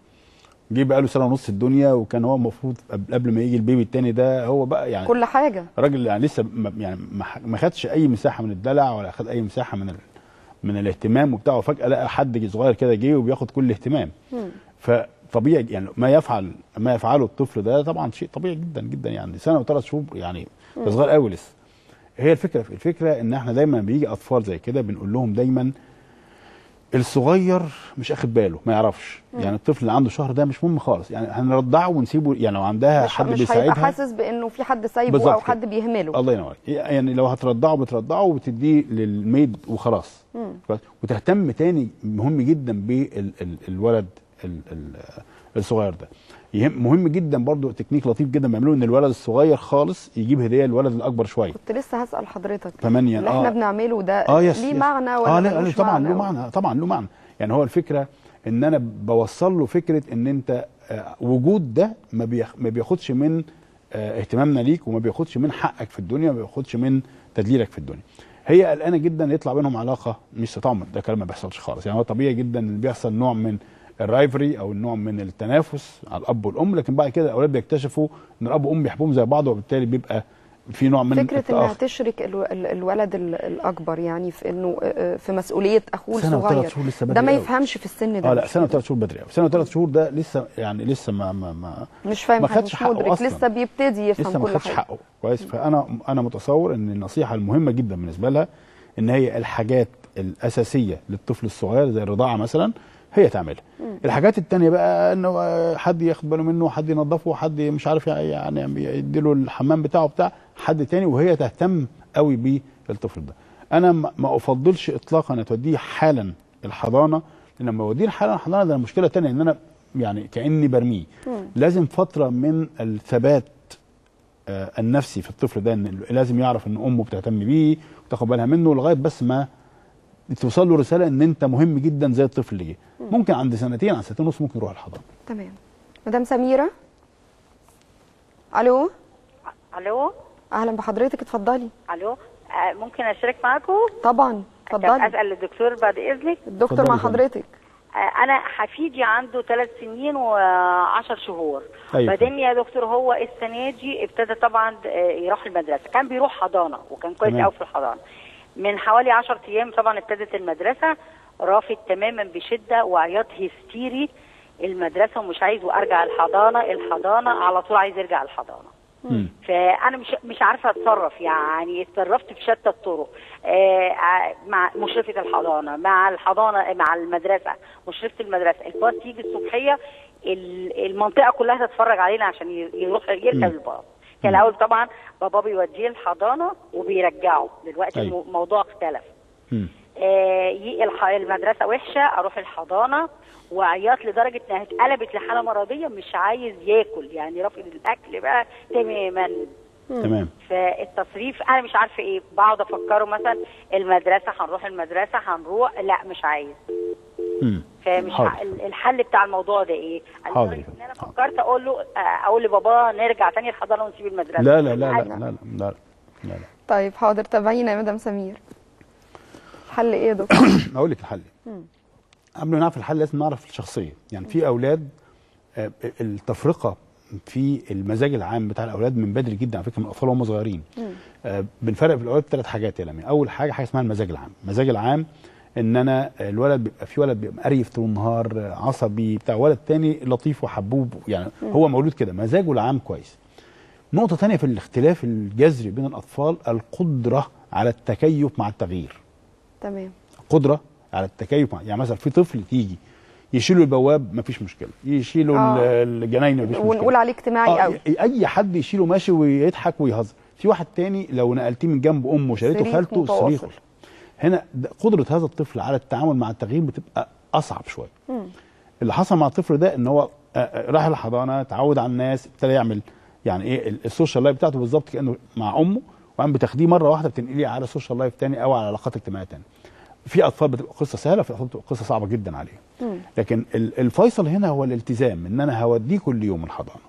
[SPEAKER 2] جه بقى له سنه ونص الدنيا وكان هو المفروض قبل قبل ما يجي البيبي التاني ده هو بقى يعني
[SPEAKER 1] كل حاجه
[SPEAKER 2] راجل يعني لسه ما- يعني ما ح- ما خدش اي مساحه من الدلع ولا خد اي مساحه من ال... من الاهتمام وبتاعه فجاه لقى حد صغير كده جه وبياخد كل الاهتمام فطبيعي يعني ما يفعل ما يفعله الطفل ده طبعا شيء طبيعي جدا جدا يعني سنه وثلاث شهور يعني ده صغير قوي لسه هي الفكره الفكره ان احنا دايما بيجي اطفال زي كده بنقول لهم دايما الصغير مش اخد باله ما يعرفش يعني الطفل اللي عنده شهر ده مش مهم خالص يعني هنرضعه ونسيبه يعني لو عندها
[SPEAKER 1] مش
[SPEAKER 2] حد
[SPEAKER 1] مش
[SPEAKER 2] بيساعدها
[SPEAKER 1] هيبقى حاسس بانه في حد سايبه
[SPEAKER 2] بالظبط
[SPEAKER 1] او حد
[SPEAKER 2] كده.
[SPEAKER 1] بيهمله
[SPEAKER 2] الله ينور عليك. يعني لو هترضعه بترضعه وبتديه للميد وخلاص بس وتهتم تاني مهم جدا بالولد الصغير ده يهم مهم جدا برضو تكنيك لطيف جدا بيعملوه ان الولد الصغير خالص يجيب هديه للولد الاكبر شويه
[SPEAKER 1] كنت لسه هسال حضرتك
[SPEAKER 2] ثمانية
[SPEAKER 1] اللي احنا
[SPEAKER 2] آه.
[SPEAKER 1] بنعمله ده
[SPEAKER 2] اه يس
[SPEAKER 1] ليه
[SPEAKER 2] يس.
[SPEAKER 1] معنى ولا
[SPEAKER 2] اه لا لا
[SPEAKER 1] ملوش
[SPEAKER 2] طبعا له
[SPEAKER 1] و-
[SPEAKER 2] معنى طبعا له معنى يعني هو الفكره ان انا بوصل له فكره ان انت آه، وجود ده ما بيخ ما بياخدش من آه، اهتمامنا ليك وما بياخدش من حقك في الدنيا ما بياخدش من تدليلك في الدنيا هي قلقانه جدا يطلع بينهم علاقه مش طبعا ده كلام ما بيحصلش خالص يعني هو طبيعي جدا ان بيحصل نوع من الرايفري او النوع من التنافس على الاب والام لكن بعد كده الاولاد بيكتشفوا ان الاب والام بيحبوهم زي بعض وبالتالي بيبقى في نوع من
[SPEAKER 1] فكره انها
[SPEAKER 2] التآخر.
[SPEAKER 1] تشرك الو- ال- الولد ال- الاكبر يعني في انه آه، في مسؤوليه اخوه
[SPEAKER 2] سنة وثلاث
[SPEAKER 1] الصغير
[SPEAKER 2] شهور لسه
[SPEAKER 1] ده
[SPEAKER 2] بدري
[SPEAKER 1] ما
[SPEAKER 2] قوي.
[SPEAKER 1] يفهمش في السن ده
[SPEAKER 2] اه لا سنه وثلاث شهور بدري قوي سنه وثلاث شهور ده لسه يعني لسه ما ما, ما
[SPEAKER 1] مش فاهم
[SPEAKER 2] ما
[SPEAKER 1] حاجه
[SPEAKER 2] خدش
[SPEAKER 1] مش
[SPEAKER 2] حقه
[SPEAKER 1] مدرك
[SPEAKER 2] أصلاً.
[SPEAKER 1] لسه بيبتدي يفهم
[SPEAKER 2] لسه ما
[SPEAKER 1] كل
[SPEAKER 2] خدش
[SPEAKER 1] حاجه
[SPEAKER 2] حقه كويس فانا انا متصور ان النصيحه المهمه جدا بالنسبه لها ان هي الحاجات الاساسيه للطفل الصغير زي الرضاعه مثلا هي تعملها الحاجات التانية بقى انه آه، حد ياخد باله منه حد ينظفه حد مش عارف يعني يديله الحمام بتاعه بتاع حد تاني وهي تهتم قوي بالطفل ده انا ما ما افضلش اطلاقا ان توديه حالا الحضانه لان لما اوديه حالا الحضانه ده مشكله تانية ان انا يعني كاني برميه لازم فتره من الثبات آه، النفسي في الطفل ده ان لازم يعرف ان امه بتهتم بيه وتاخد بالها منه لغايه بس ما توصل له رساله ان انت مهم جدا زي الطفل اللي جه ممكن عند سنتين عند سنتين ونص ممكن يروح الحضانه
[SPEAKER 1] تمام مدام سميره الو
[SPEAKER 6] الو
[SPEAKER 1] اهلا بحضرتك اتفضلي
[SPEAKER 6] الو آه، ممكن اشارك معاكم
[SPEAKER 1] طبعا
[SPEAKER 6] طب
[SPEAKER 1] اتفضلي
[SPEAKER 6] اسال الدكتور بعد اذنك
[SPEAKER 1] الدكتور
[SPEAKER 2] اتفضلي
[SPEAKER 1] مع
[SPEAKER 2] يا فندم.
[SPEAKER 1] حضرتك
[SPEAKER 6] آه، انا حفيدي عنده ثلاث سنين وعشر شهور
[SPEAKER 2] أيوة.
[SPEAKER 6] بعدين يا دكتور هو السنه دي ابتدى طبعا آه، يروح المدرسه كان بيروح حضانه وكان كويس
[SPEAKER 2] تمام.
[SPEAKER 6] قوي في الحضانه من حوالي 10 ايام طبعا ابتدت المدرسه رافض تماما بشده وعياط هستيري المدرسه ومش عايز وارجع الحضانه الحضانه على طول عايز يرجع الحضانه
[SPEAKER 2] مم.
[SPEAKER 6] فانا مش مش عارفه اتصرف يعني اتصرفت بشتى الطرق آه، ع- مع مشرفه الحضانه مع الحضانه مع المدرسه مشرفه المدرسه الباص يجي الصبحيه ال- المنطقه كلها تتفرج علينا عشان ي- يروح يركب
[SPEAKER 2] مم.
[SPEAKER 6] الباص كان الاول طبعا بابا بيوديه الحضانه وبيرجعه دلوقتي
[SPEAKER 2] أيوة.
[SPEAKER 6] المو- الموضوع اختلف
[SPEAKER 2] مم.
[SPEAKER 6] آه، ي- الح- المدرسه وحشه اروح الحضانه وعياط لدرجه انها اتقلبت لحاله مرضيه مش عايز ياكل يعني رافض الاكل بقى تماما
[SPEAKER 2] تمام
[SPEAKER 6] فالتصريف انا مش عارفه ايه بقعد افكره مثلا المدرسه هنروح المدرسه هنروح لا مش عايز
[SPEAKER 2] مم.
[SPEAKER 6] فمش
[SPEAKER 2] حاضر.
[SPEAKER 6] ع- الحل بتاع الموضوع ده ايه؟
[SPEAKER 2] حاضر.
[SPEAKER 6] لدرجة ان انا فكرت اقول له آه، اقول لبابا نرجع تاني الحضانه ونسيب المدرسه
[SPEAKER 2] لا لا لا لا
[SPEAKER 6] عادي.
[SPEAKER 2] لا لا لا لا لا لا
[SPEAKER 1] طيب حاضر تابعينا يا مدام سمير الحل ايه يا دكتور
[SPEAKER 2] اقول لك الحل قبل ما نعرف الحل لازم نعرف الشخصيه يعني في اولاد آه، التفرقه في المزاج العام بتاع الاولاد من بدري جدا على فكره من الاطفال وهم صغيرين آه، بنفرق في الاولاد ثلاث حاجات يا لمي اول حاجه حاجه اسمها المزاج العام المزاج العام ان انا الولد بيبقى في ولد بيبقى مقريف طول النهار آه، عصبي بتاع ولد تاني لطيف وحبوب يعني هو مولود كده مزاجه العام كويس نقطه تانية في الاختلاف الجذري بين الاطفال القدره على التكيف مع التغيير
[SPEAKER 1] تمام
[SPEAKER 2] قدره على التكيف مع يعني مثلا في طفل تيجي يشيلوا البواب مفيش مشكله يشيلوا
[SPEAKER 1] آه.
[SPEAKER 2] آه. الجناين مفيش مشكله
[SPEAKER 1] ونقول عليه اجتماعي
[SPEAKER 2] آه
[SPEAKER 1] قوي
[SPEAKER 2] ي- اي حد يشيله ماشي ويضحك ويهزر في واحد تاني لو نقلتيه من جنب امه وشالته
[SPEAKER 1] صريخ
[SPEAKER 2] خالته
[SPEAKER 1] متواصل.
[SPEAKER 2] صريخه هنا ده- قدره هذا الطفل على التعامل مع التغيير بتبقى اصعب شويه اللي حصل مع الطفل ده ان هو آه، آه، راح الحضانه اتعود على الناس ابتدى يعمل يعني ايه ال- السوشيال لايف بتاعته بالظبط كانه مع امه وقام بتاخديه مره واحده بتنقليه على السوشيال لايف تاني او على علاقات اجتماعيه تاني في اطفال بتبقى قصه سهله في اطفال بتبقى قصه صعبه جدا عليهم لكن ال- الفيصل هنا هو الالتزام ان انا هوديه كل يوم الحضانه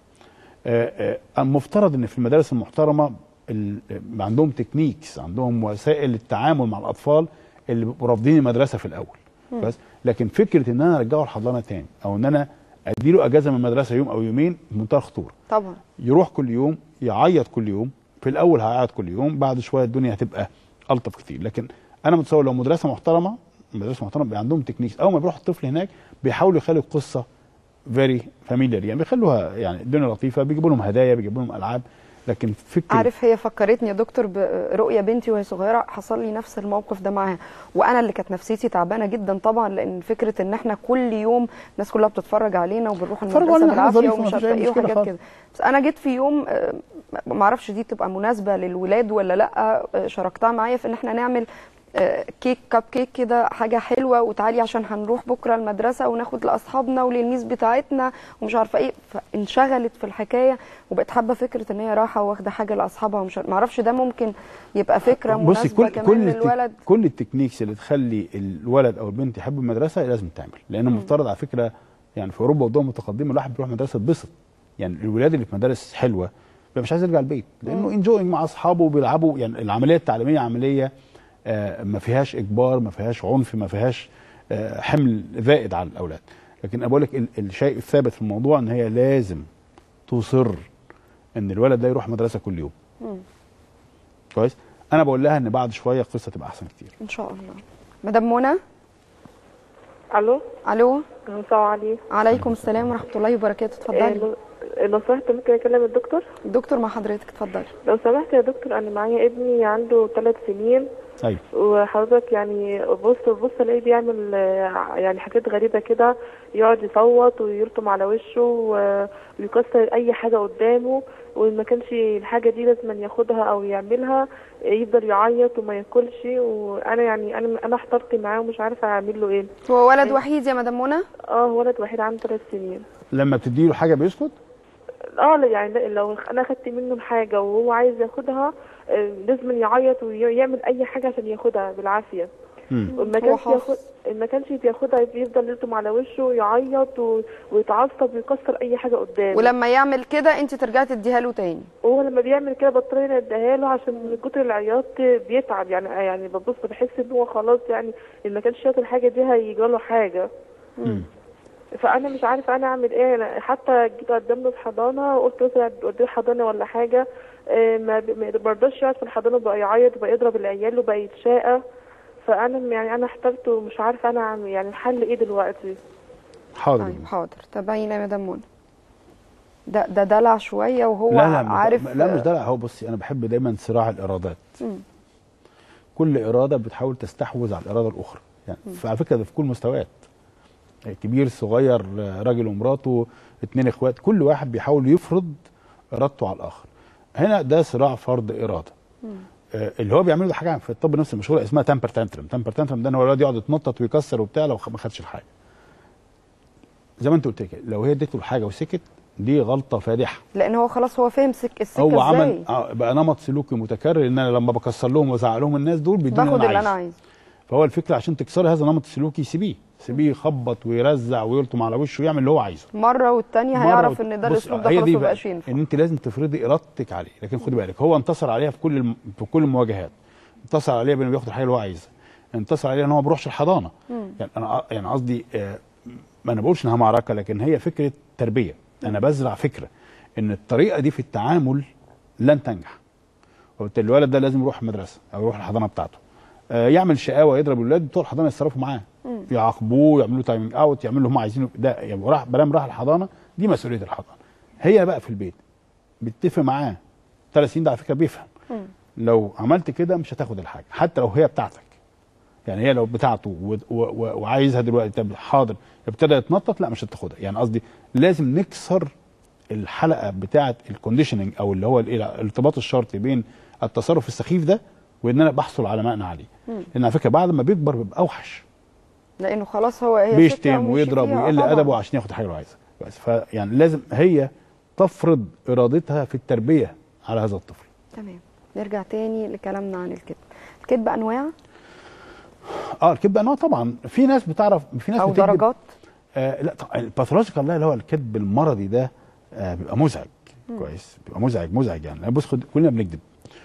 [SPEAKER 2] آه، آه، المفترض ان في المدارس المحترمه ال- آه، عندهم تكنيكس عندهم وسائل التعامل مع الاطفال اللي بيبقوا رافضين المدرسه في الاول بس لكن فكره ان انا ارجعه الحضانه تاني او ان انا اديله اجازه من المدرسه يوم او يومين بمنتهى الخطوره
[SPEAKER 1] طبعا
[SPEAKER 2] يروح كل يوم يعيط كل يوم في الاول هيعيط كل يوم بعد شويه الدنيا هتبقى الطف كتير لكن انا متصور لو مدرسه محترمه مدرسه محترمه بيبقى عندهم تكنيكس اول ما بيروح الطفل هناك بيحاولوا يخلوا القصه فيري فاميليار يعني بيخلوها يعني الدنيا لطيفه بيجيبوا لهم هدايا بيجيبوا لهم العاب لكن فكره
[SPEAKER 1] عارف هي فكرتني يا دكتور برؤية بنتي وهي صغيرة حصل لي نفس الموقف ده معاها وانا اللي كانت نفسيتي تعبانة جدا طبعا لان فكرة ان احنا كل يوم الناس كلها بتتفرج علينا وبنروح
[SPEAKER 2] بيتفرجوا
[SPEAKER 1] المدرسة
[SPEAKER 2] علينا، حاجة
[SPEAKER 1] بالعافية
[SPEAKER 2] ظريفة،
[SPEAKER 1] ومش
[SPEAKER 2] مفيش
[SPEAKER 1] عارفة
[SPEAKER 2] أي
[SPEAKER 1] ايه
[SPEAKER 2] مشكلة
[SPEAKER 1] وحاجات
[SPEAKER 2] خالص.
[SPEAKER 1] كده بس انا جيت في يوم آه، ما اعرفش دي تبقى مناسبة للولاد ولا لا آه، شاركتها معايا في ان احنا نعمل آه، كيك كاب كيك كده حاجه حلوه وتعالي عشان هنروح بكره المدرسه وناخد لاصحابنا وللميس بتاعتنا ومش عارفه ايه فانشغلت في الحكايه وبقت حابه فكره ان هي رايحه واخده حاجه لاصحابها ومش ما اعرفش ده ممكن يبقى فكره
[SPEAKER 2] بصي
[SPEAKER 1] مناسبه
[SPEAKER 2] كل
[SPEAKER 1] كمان
[SPEAKER 2] كل التك-
[SPEAKER 1] للولد
[SPEAKER 2] كل التكنيكس اللي تخلي الولد او البنت يحبوا المدرسه لازم تعمل لان المفترض على فكره يعني في اوروبا والدول المتقدمه الواحد بيروح مدرسه يتبسط يعني الولاد اللي في مدارس حلوه يبقى مش عايز يرجع البيت لانه انجوينج مع اصحابه وبيلعبوا يعني العمليه التعليميه عمليه آه، ما فيهاش اجبار ما فيهاش عنف ما فيهاش آه، حمل زائد على الاولاد لكن انا بقول لك ال- الشيء الثابت في الموضوع ان هي لازم تصر ان الولد ده يروح مدرسه كل يوم كويس انا بقول لها ان بعد شويه القصه تبقى احسن كتير
[SPEAKER 1] ان شاء الله مدام منى
[SPEAKER 7] الو
[SPEAKER 1] الو
[SPEAKER 7] السلام عليكم
[SPEAKER 1] عليكم السلام ورحمه الله وبركاته اتفضلي
[SPEAKER 7] إيه، لو- لو سمحت ممكن اكلم الدكتور
[SPEAKER 1] الدكتور مع حضرتك اتفضلي
[SPEAKER 7] لو سمحت يا دكتور انا معايا ابني عنده ثلاث سنين
[SPEAKER 2] ايوه
[SPEAKER 7] وحضرتك يعني بص بص الاقيه بيعمل آه، يعني حاجات غريبه كده يقعد يصوت ويرطم على وشه و- ويكسر اي حاجه قدامه وما كانش الحاجه دي لازم ياخدها او يعملها يفضل يعيط وما ياكلش وانا يعني انا انا احترت معاه ومش عارفه اعمل له ايه
[SPEAKER 1] هو ولد وحيد يا مدام منى
[SPEAKER 7] اه ولد وحيد عنده ثلاث سنين
[SPEAKER 2] لما بتديله حاجه بيسكت
[SPEAKER 7] اه لا يعني لا- لو انا خدت منه الحاجه وهو عايز ياخدها آه، لازم يعيط ويعمل اي حاجه عشان ياخدها بالعافيه
[SPEAKER 2] مم.
[SPEAKER 7] وما
[SPEAKER 1] هو
[SPEAKER 7] كانش
[SPEAKER 1] حافظ.
[SPEAKER 7] ياخد ما كانش بياخدها بيفضل يرسم على وشه ويعيط و... ويتعصب ويكسر اي حاجه قدامه
[SPEAKER 1] ولما يعمل كده انت ترجعي تديها له تاني
[SPEAKER 7] وهو لما بيعمل كده بضطر انا اديها له عشان من كتر العياط بيتعب يعني يعني ببص بحس ان هو خلاص يعني ان ما كانش ياكل الحاجه دي هيجرى له حاجه
[SPEAKER 2] مم.
[SPEAKER 7] فانا مش عارفه انا اعمل ايه أنا حتى جيت قدمنا في حضانه وقلت مثلا اوديه حضانه ولا حاجه آه، ما ب- ما برضاش يقعد في الحضانه بقى يعيط وبقى يضرب العيال وبقى يتشاقى فانا يعني انا احترت ومش عارفه انا اعمل يعني الحل ايه دلوقتي
[SPEAKER 2] حاضر
[SPEAKER 1] طيب حاضر تابعينا يا مدام منى ده ده دلع شويه وهو
[SPEAKER 2] لا لا مش-
[SPEAKER 1] عارف
[SPEAKER 2] لا مش دلع هو بصي انا بحب دايما صراع الارادات
[SPEAKER 1] مم.
[SPEAKER 2] كل اراده بتحاول تستحوذ على الاراده الاخرى يعني فعلى فكره ده في كل المستويات كبير صغير راجل ومراته اتنين اخوات كل واحد بيحاول يفرض ارادته على الاخر هنا ده صراع فرض اراده آه، اللي هو بيعمله ده حاجه في الطب النفسي المشهوره اسمها تامبر تانترم تامبر تانترم ده ان هو الولد يقعد يتنطط ويكسر وبتاع لو خ- ما خدش الحاجه زي ما انت قلت كده لو هي اديته الحاجه وسكت دي غلطه فادحه
[SPEAKER 1] لان هو خلاص هو فاهم سك السكه
[SPEAKER 2] هو
[SPEAKER 1] ازاي
[SPEAKER 2] عمل آه، بقى نمط سلوكي متكرر ان انا لما بكسر لهم وازعق لهم الناس دول بيدوني
[SPEAKER 1] باخد اللي انا
[SPEAKER 2] عايزه
[SPEAKER 1] عايزه
[SPEAKER 2] فهو الفكره عشان تكسري هذا النمط السلوكي سيبيه سيبيه يخبط ويرزع ويلطم على وشه ويعمل اللي هو عايزه
[SPEAKER 1] مره والتانيه
[SPEAKER 2] مرة
[SPEAKER 1] هيعرف
[SPEAKER 2] وت-
[SPEAKER 1] ان ده
[SPEAKER 2] بص،
[SPEAKER 1] الاسلوب ده
[SPEAKER 2] هي
[SPEAKER 1] خلاص
[SPEAKER 2] دي
[SPEAKER 1] ما
[SPEAKER 2] بقى
[SPEAKER 1] بقاش ينفع
[SPEAKER 2] ان انت لازم تفرضي ارادتك عليه لكن خدي بالك هو انتصر عليها في كل الم... في كل المواجهات انتصر عليها بانه بياخد الحاجه اللي هو عايزها انتصر عليها ان هو ما بيروحش الحضانه يعني انا يعني قصدي آه، ما انا بقولش انها معركه لكن هي فكره تربيه انا بزرع فكره ان الطريقه دي في التعامل لن تنجح وبالتالي الولد ده لازم يروح المدرسه او يروح الحضانه بتاعته آه، يعمل شقاوه يضرب الولاد بتوع الحضانه يتصرفوا معاه يعاقبوه يعملوا تايمنج اوت يعملوا اللي هم عايزينه ده يعني راح بلام راح الحضانه دي مسؤوليه الحضانه هي بقى في البيت بتتفق معاه ثلاث سنين ده على فكره بيفهم لو عملت كده مش هتاخد الحاجه حتى لو هي بتاعتك يعني هي لو بتاعته و- و- و- وعايزها دلوقتي طب حاضر ابتدى يتنطط لا مش هتاخدها يعني قصدي لازم نكسر الحلقه بتاعه الكونديشننج او اللي هو الإيه، الارتباط الشرطي بين التصرف السخيف ده وان انا بحصل على ما انا عليه لان على فكره بعد ما بيكبر بيبقى اوحش
[SPEAKER 1] لانه خلاص هو هي سكة
[SPEAKER 2] بيشتم
[SPEAKER 1] ومشي
[SPEAKER 2] ويضرب
[SPEAKER 1] فيها.
[SPEAKER 2] ويقل
[SPEAKER 1] طبعاً.
[SPEAKER 2] ادبه عشان ياخد حاجه اللي هو عايزها بس فيعني لازم هي تفرض ارادتها في التربيه على هذا الطفل
[SPEAKER 1] تمام نرجع تاني لكلامنا عن الكذب الكذب انواع
[SPEAKER 2] اه الكذب انواع طبعا في ناس بتعرف في ناس
[SPEAKER 1] او
[SPEAKER 2] بتكذب
[SPEAKER 1] درجات
[SPEAKER 2] آه لا طبعا الباثولوجيكال لا اللي هو الكذب المرضي ده آه بيبقى مزعج كويس بيبقى مزعج مزعج يعني لا، بص خد كلنا بنكذب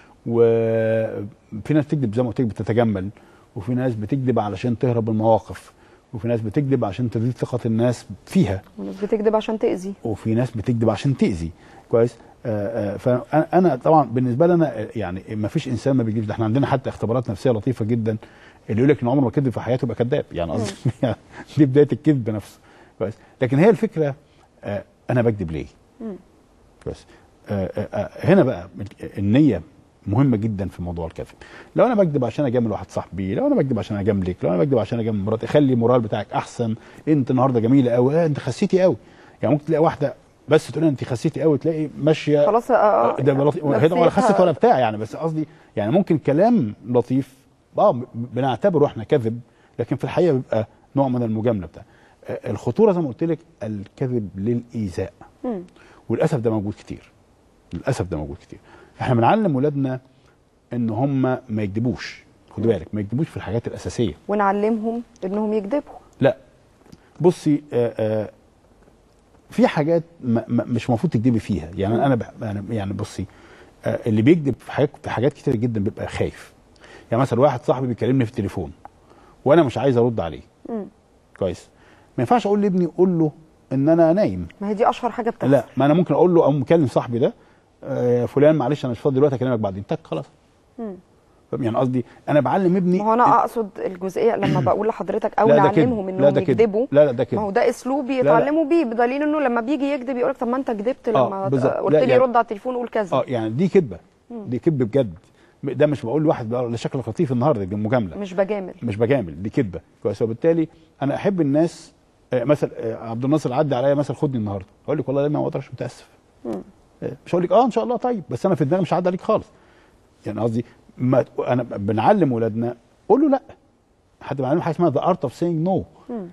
[SPEAKER 2] وفي ناس بتكذب زي ما قلت لك بتتجمل وفي ناس بتكذب علشان تهرب من المواقف وفي ناس بتكذب عشان تزيد ثقه الناس فيها
[SPEAKER 1] وناس بتكذب عشان تاذي
[SPEAKER 2] وفي ناس بتكذب عشان تاذي كويس آه، آه، فانا أنا طبعا بالنسبه لنا آه، يعني ما فيش انسان ما بيكذبش ده احنا عندنا حتى اختبارات نفسيه لطيفه جدا اللي يقول لك ان عمره ما كذب في حياته يبقى كذاب يعني قصدي يعني دي بدايه الكذب نفسه كويس لكن هي الفكره آه، انا بكذب ليه؟ كويس آه، آه، آه، هنا بقى النيه مهمه جدا في موضوع الكذب لو انا بكذب عشان اجامل واحد صاحبي لو انا بكذب عشان اجاملك لو انا بكذب عشان اجامل مراتي خلي المورال بتاعك احسن انت النهارده جميله قوي آه انت خسيتي قوي يعني ممكن تلاقي واحده بس تقول لها انت خسيتي قوي تلاقي ماشيه
[SPEAKER 1] خلاص آه، آه،
[SPEAKER 2] ده لطيف هي طبعا
[SPEAKER 1] نفسيتها-
[SPEAKER 2] خست ولا بتاع يعني بس قصدي يعني ممكن كلام لطيف اه بنعتبره احنا كذب لكن في الحقيقه بيبقى نوع من المجامله بتاع آه، الخطوره زي ما قلت لك الكذب للايذاء
[SPEAKER 1] مم.
[SPEAKER 2] وللاسف ده موجود كتير للاسف ده موجود كتير احنا بنعلم ولادنا ان هم ما يكذبوش خد بالك ما يكذبوش في الحاجات الاساسيه
[SPEAKER 1] ونعلمهم انهم يكذبوا
[SPEAKER 2] لا بصي آه آه في حاجات ما ما مش المفروض تكذبي فيها يعني انا بح- أنا يعني بصي آه، اللي بيكذب في حاجات في حاجات كتير جدا بيبقى خايف يعني مثلا واحد صاحبي بيكلمني في التليفون وانا مش عايز ارد عليه كويس ما ينفعش اقول لابني قول له ان انا نايم
[SPEAKER 1] ما هي دي اشهر حاجه بتحصل
[SPEAKER 2] لا ما انا ممكن اقول له او مكلم صاحبي ده آه، يا فلان معلش انا مش فاضي دلوقتي اكلمك بعدين تك خلاص فاهم؟ يعني قصدي انا بعلم ابني
[SPEAKER 1] ما هو انا اقصد الجزئيه لما بقول لحضرتك او
[SPEAKER 2] لا ده كده.
[SPEAKER 1] نعلمهم
[SPEAKER 2] لا
[SPEAKER 1] انهم
[SPEAKER 2] ده كده.
[SPEAKER 1] يكذبوا
[SPEAKER 2] لا لا ده كده
[SPEAKER 1] ما هو ده اسلوب
[SPEAKER 2] لا.
[SPEAKER 1] يتعلموا بيه بدليل انه لما بيجي يكذب يقول لك طب ما انت كذبت
[SPEAKER 2] آه،
[SPEAKER 1] لما
[SPEAKER 2] بالظبط.
[SPEAKER 1] قلت
[SPEAKER 2] لا،
[SPEAKER 1] لي
[SPEAKER 2] يعني-
[SPEAKER 1] رد على التليفون قول كذا
[SPEAKER 2] اه يعني دي كذبه دي كذب بجد ده مش بقول لواحد بقى ده شكلك لطيف النهارده دي مجامله
[SPEAKER 1] مش بجامل
[SPEAKER 2] مش بجامل دي كذبه كويس وبالتالي انا احب الناس آه، مثلا آه، عبد الناصر عدى عليا مثلا خدني النهارده اقول لك والله لا ما اقدرش متاسف آه، مش هقول لك اه ان شاء الله طيب بس انا في دماغي مش هعدي عليك خالص يعني قصدي ما انا بنعلم ولادنا قول له لا حد بيعلمهم حاجه اسمها ذا ارت اوف سينج نو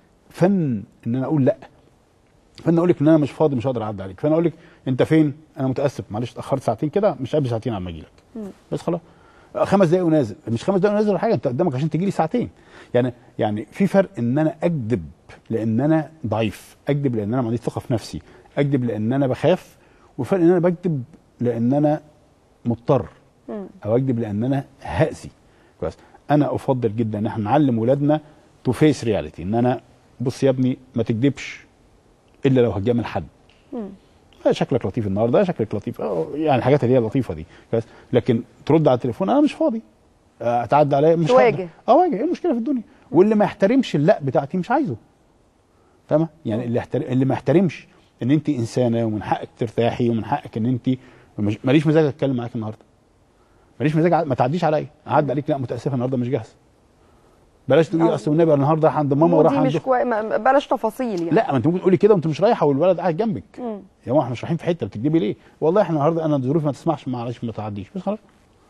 [SPEAKER 2] فن ان انا اقول لا فانا اقول لك ان انا مش فاضي مش هقدر اعدي عليك فانا اقول لك انت فين انا متاسف معلش اتاخرت ساعتين كده مش قبل ساعتين على ما اجي لك بس خلاص آه، خمس دقايق ونازل مش خمس دقايق ونازل ولا حاجه انت قدامك عشان تجي لي ساعتين يعني يعني في فرق ان انا اكذب لان انا ضعيف اكذب لان انا ما عنديش ثقه في نفسي اكذب لان انا بخاف وفرق ان انا بكذب لان انا مضطر او اكذب لان انا هاذي كويس انا افضل جدا ان احنا نعلم ولادنا تو فيس رياليتي ان انا بص يا ابني ما تكذبش الا لو هتجامل حد آه، شكلك لطيف النهارده شكلك لطيف آه، يعني الحاجات اللي هي اللطيفه دي بس لكن ترد على التليفون انا مش فاضي آه، اتعدى عليا مش
[SPEAKER 1] تواجه.
[SPEAKER 2] هقدر. اه واجه ايه المشكله في الدنيا واللي ما يحترمش اللا بتاعتي مش عايزه تمام يعني اللي يحترم اللي ما يحترمش ان انت انسانه ومن حقك ترتاحي ومن حقك ان انت مش- ماليش مزاج اتكلم معاك النهارده ماليش مزاج ع- ما تعديش عليا اعدي عليك لا متاسفه النهارده مش جاهز بلاش تقولي
[SPEAKER 1] آه.
[SPEAKER 2] اصل النبي أنا النهارده رايح عند ماما وراح
[SPEAKER 1] دي
[SPEAKER 2] عند
[SPEAKER 1] مش كوي... ما- بلاش تفاصيل يعني
[SPEAKER 2] لا ما انت ممكن تقولي كده وانت مش رايحه والولد قاعد جنبك
[SPEAKER 1] مم.
[SPEAKER 2] يا ماما احنا مش رايحين في حته بتكدبي ليه؟ والله احنا النهارده انا ظروفي ما تسمحش معلش ما تعديش بس خلاص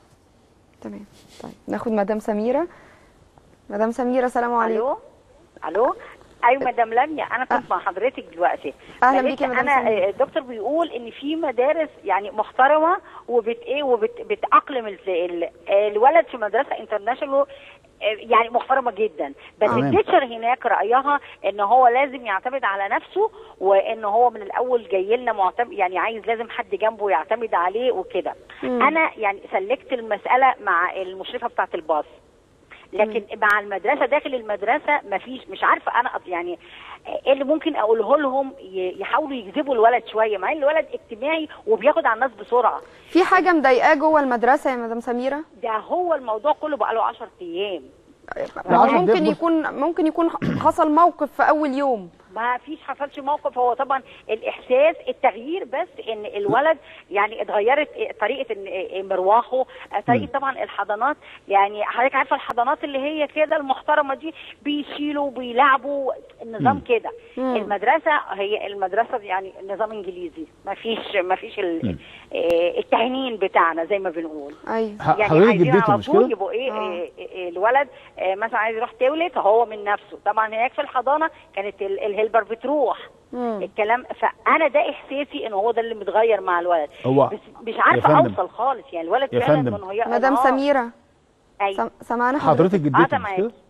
[SPEAKER 1] تمام طيب ناخد مدام سميره مدام سميره سلام عليكم
[SPEAKER 6] الو الو ايوه مدام لميا انا كنت مع حضرتك دلوقتي
[SPEAKER 1] أهلا
[SPEAKER 6] معلش
[SPEAKER 1] بيكي يا مدام
[SPEAKER 6] انا
[SPEAKER 1] سميرة.
[SPEAKER 6] آه، الدكتور بيقول ان في مدارس يعني محترمه وبت ايه وبتاقلم ال- ال- الولد في مدرسه انترناشونال يعني محترمه جدا بس
[SPEAKER 2] تمام.
[SPEAKER 6] التيتشر هناك رايها ان هو لازم يعتمد على نفسه وان هو من الاول جاي لنا معتمد يعني عايز لازم حد جنبه يعتمد عليه وكده
[SPEAKER 1] مم.
[SPEAKER 6] انا يعني سلكت المساله مع المشرفه بتاعه الباص لكن مع المدرسه داخل المدرسه مفيش مش عارفه انا أط- يعني ايه اللي ممكن اقوله لهم ي- يحاولوا يجذبوا الولد شويه مع ان الولد اجتماعي وبياخد على الناس بسرعه
[SPEAKER 1] في حاجه مضايقاه جوه المدرسه يا مدام سميره
[SPEAKER 6] ده هو الموضوع كله بقى له 10 ايام
[SPEAKER 1] ما هو
[SPEAKER 2] عشان
[SPEAKER 1] ممكن
[SPEAKER 2] تبص-
[SPEAKER 1] يكون ممكن يكون حصل موقف في اول يوم
[SPEAKER 6] ما فيش حصلش موقف هو طبعا الاحساس التغيير بس ان الولد يعني اتغيرت طريقه إن- مروحه طريقه طبعا الحضانات يعني حضرتك عارفه الحضانات اللي هي كده المحترمه دي بيشيلوا وبيلعبوا النظام
[SPEAKER 2] مم.
[SPEAKER 6] كده
[SPEAKER 1] مم.
[SPEAKER 6] المدرسه هي المدرسه يعني نظام انجليزي ما فيش ما فيش ال-
[SPEAKER 2] مم.
[SPEAKER 6] آه، التهنين بتاعنا زي ما بنقول
[SPEAKER 1] ايوه
[SPEAKER 2] ح-
[SPEAKER 6] يعني
[SPEAKER 2] حضرتك
[SPEAKER 6] عايزين
[SPEAKER 2] جدته
[SPEAKER 6] على
[SPEAKER 2] مش
[SPEAKER 6] طول
[SPEAKER 2] كده؟
[SPEAKER 6] يبقوا ايه
[SPEAKER 1] آه.
[SPEAKER 6] إيه إيه الولد إيه مثلا عايز يروح تولد هو من نفسه طبعا هناك في الحضانه كانت ال- الهيلبر بتروح
[SPEAKER 1] مم.
[SPEAKER 6] الكلام فانا ده احساسي ان هو ده اللي متغير مع الولد
[SPEAKER 2] هو
[SPEAKER 6] بس مش
[SPEAKER 2] يا
[SPEAKER 6] عارفه
[SPEAKER 2] فندم.
[SPEAKER 6] اوصل خالص يعني الولد
[SPEAKER 2] يا
[SPEAKER 6] فعلا
[SPEAKER 2] فندم.
[SPEAKER 6] من هي
[SPEAKER 1] مدام
[SPEAKER 6] آه،
[SPEAKER 1] سميره
[SPEAKER 6] أيوة.
[SPEAKER 1] سم... سمعنا حضرتك
[SPEAKER 2] حضرتك جدته مش
[SPEAKER 6] معاك.
[SPEAKER 2] كده؟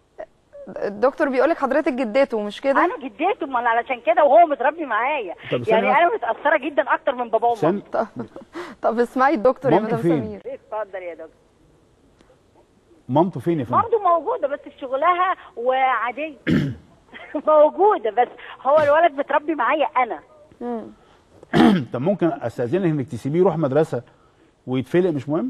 [SPEAKER 1] الدكتور بيقول لك حضرتك جدته مش كده
[SPEAKER 6] انا جدته ما أنا علشان كده وهو متربي معايا
[SPEAKER 2] طب ثانية
[SPEAKER 6] يعني
[SPEAKER 2] واحدة.
[SPEAKER 6] انا متاثره جدا اكتر من باباه
[SPEAKER 2] سن
[SPEAKER 6] وماما
[SPEAKER 1] طب, طب اسمعي الدكتور يا
[SPEAKER 2] مامته
[SPEAKER 1] مدام
[SPEAKER 2] فين؟
[SPEAKER 1] سمير
[SPEAKER 6] اتفضل يا دكتور
[SPEAKER 2] مامته فين يا فندم؟
[SPEAKER 6] مامته موجوده بس في شغلها وعاديه موجوده بس هو الولد متربي معايا انا
[SPEAKER 1] مم.
[SPEAKER 2] طب ممكن استاذنك انك تسيبيه يروح مدرسه ويتفلق مش مهم؟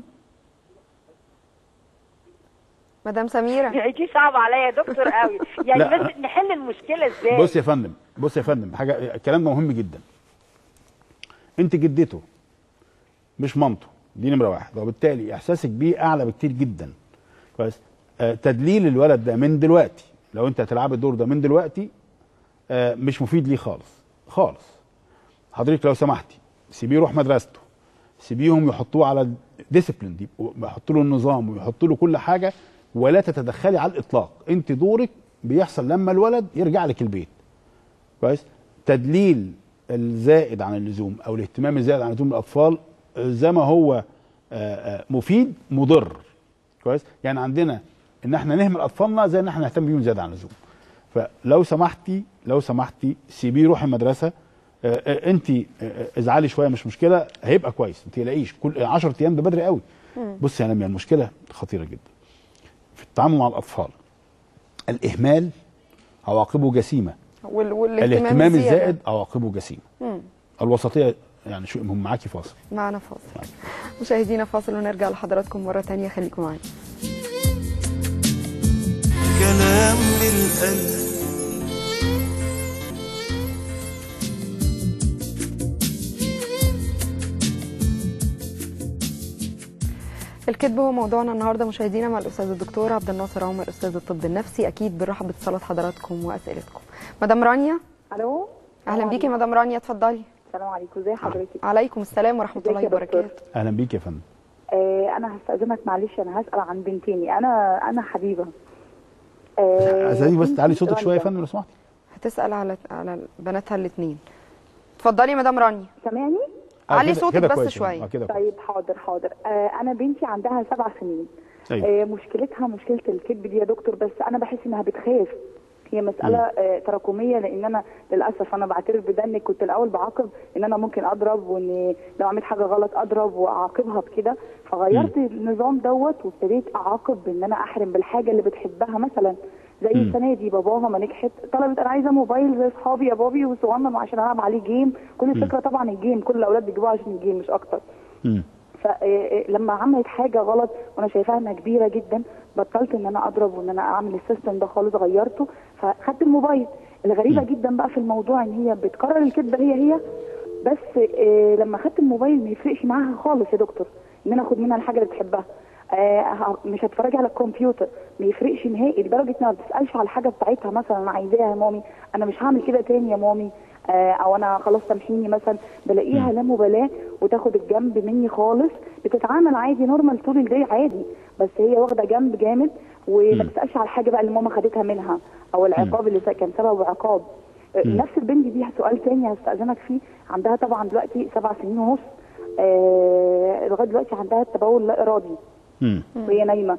[SPEAKER 1] مدام سميره
[SPEAKER 6] دي صعبه عليا يا دكتور قوي يعني
[SPEAKER 2] لا.
[SPEAKER 6] بس نحل المشكله ازاي
[SPEAKER 2] بص يا فندم بص يا فندم حاجه الكلام ده مهم جدا انت جدته مش مامته دي نمره واحد وبالتالي احساسك بيه اعلى بكتير جدا كويس آه تدليل الولد ده من دلوقتي لو انت هتلعب الدور ده من دلوقتي آه مش مفيد ليه خالص خالص حضرتك لو سمحتي سيبيه يروح مدرسته سيبيهم يحطوه على الديسيبلين دي يحطوا له النظام ويحطوا له كل حاجه ولا تتدخلي على الاطلاق انت دورك بيحصل لما الولد يرجع لك البيت كويس تدليل الزائد عن اللزوم او الاهتمام الزائد عن اللزوم الاطفال زي ما هو آه، آه، مفيد مضر كويس يعني عندنا ان احنا نهمل اطفالنا زي ان احنا نهتم بيهم زياده عن اللزوم فلو سمحتي لو سمحتي سيبيه يروح المدرسه انت ازعلي شويه مش مشكله هيبقى كويس ما تقلقيش كل 10 ايام ده بدري قوي بص يا لميا المشكله خطيره جدا في التعامل مع الاطفال الاهمال عواقبه جسيمه
[SPEAKER 1] وال... والاهتمام
[SPEAKER 2] الاهتمام
[SPEAKER 1] الزيادة.
[SPEAKER 2] الزائد عواقبه جسيمه الوسطيه يعني شو هم معاكي فاصل
[SPEAKER 1] معنا فاصل مشاهدينا فاصل ونرجع لحضراتكم مرة تانية خليكم معانا
[SPEAKER 5] كلام من القلب
[SPEAKER 1] الكذب هو موضوعنا النهارده مشاهدينا مع الاستاذ الدكتور عبد الناصر عمر استاذ الطب النفسي اكيد بنرحب باتصالات حضراتكم واسئلتكم مدام رانيا
[SPEAKER 8] الو
[SPEAKER 1] اهلا بيكي مدام رانيا اتفضلي
[SPEAKER 8] السلام عليكم ازي حضرتك
[SPEAKER 1] عليكم السلام ورحمه
[SPEAKER 8] ازيك
[SPEAKER 1] الله
[SPEAKER 8] يا دكتور؟
[SPEAKER 1] وبركاته
[SPEAKER 2] اهلا بيك يا فندم
[SPEAKER 8] آه انا هستاذنك معلش انا هسال عن بنتيني انا انا حبيبه آه
[SPEAKER 2] عايزين بس تعالي صوتك
[SPEAKER 8] بنتي
[SPEAKER 2] شويه يا
[SPEAKER 8] رانيا.
[SPEAKER 2] فندم لو سمحتي
[SPEAKER 1] هتسال على على بناتها الاثنين اتفضلي مدام رانيا
[SPEAKER 8] سامعني
[SPEAKER 2] آه،
[SPEAKER 1] علي
[SPEAKER 2] كده-
[SPEAKER 1] صوتك
[SPEAKER 2] كده
[SPEAKER 1] بس
[SPEAKER 2] كويس
[SPEAKER 1] شوية.
[SPEAKER 2] يا فندم. آه، كده كويس.
[SPEAKER 8] طيب حاضر حاضر آه انا بنتي عندها سبع سنين
[SPEAKER 2] أيوة.
[SPEAKER 8] آه مشكلتها مشكله الكذب دي يا دكتور بس انا بحس انها بتخاف هي مسألة آه تراكمية لأن أنا للأسف أنا بعترف بده إني كنت الأول بعاقب إن أنا ممكن أضرب وإن لو عملت حاجة غلط أضرب وأعاقبها بكده فغيرت النظام دوت وابتديت أعاقب بإن أنا أحرم بالحاجة اللي بتحبها مثلا زي السنة دي باباها ما نجحت طلبت أنا عايزة موبايل زي أصحابي يا بابي وصغنن عشان ألعب عليه جيم كل الفكرة طبعا الجيم كل الأولاد بيجيبوها عشان الجيم مش أكتر
[SPEAKER 2] مم.
[SPEAKER 8] فلما عملت حاجه غلط وانا شايفاها انها كبيره جدا بطلت ان انا اضرب وان انا اعمل السيستم ده خالص غيرته فخدت الموبايل الغريبه جدا بقى في الموضوع ان هي بتكرر الكذبه هي هي بس آه، لما خدت الموبايل ما يفرقش معاها خالص يا دكتور ان انا اخد منها الحاجه اللي بتحبها آه، ه- مش هتفرج على الكمبيوتر ما يفرقش نهائي لدرجه انها ما بتسالش على الحاجه بتاعتها مثلا انا عايزاها يا مامي انا مش هعمل كده تاني يا مامي آه، او انا خلاص سامحيني مثلا بلاقيها لا مبالاه وتاخد الجنب مني خالص بتتعامل عادي نورمال طول الليل عادي بس هي واخده جنب جامد وما بتسالش على الحاجه بقى اللي ماما خدتها منها او العقاب اللي كان سببه عقاب آه، نفس البنت دي سؤال تاني هستأذنك فيه عندها طبعا دلوقتي سبع سنين ونص آه لغايه دلوقتي عندها التبول لا ارادي
[SPEAKER 2] مم.
[SPEAKER 8] وهي نايمه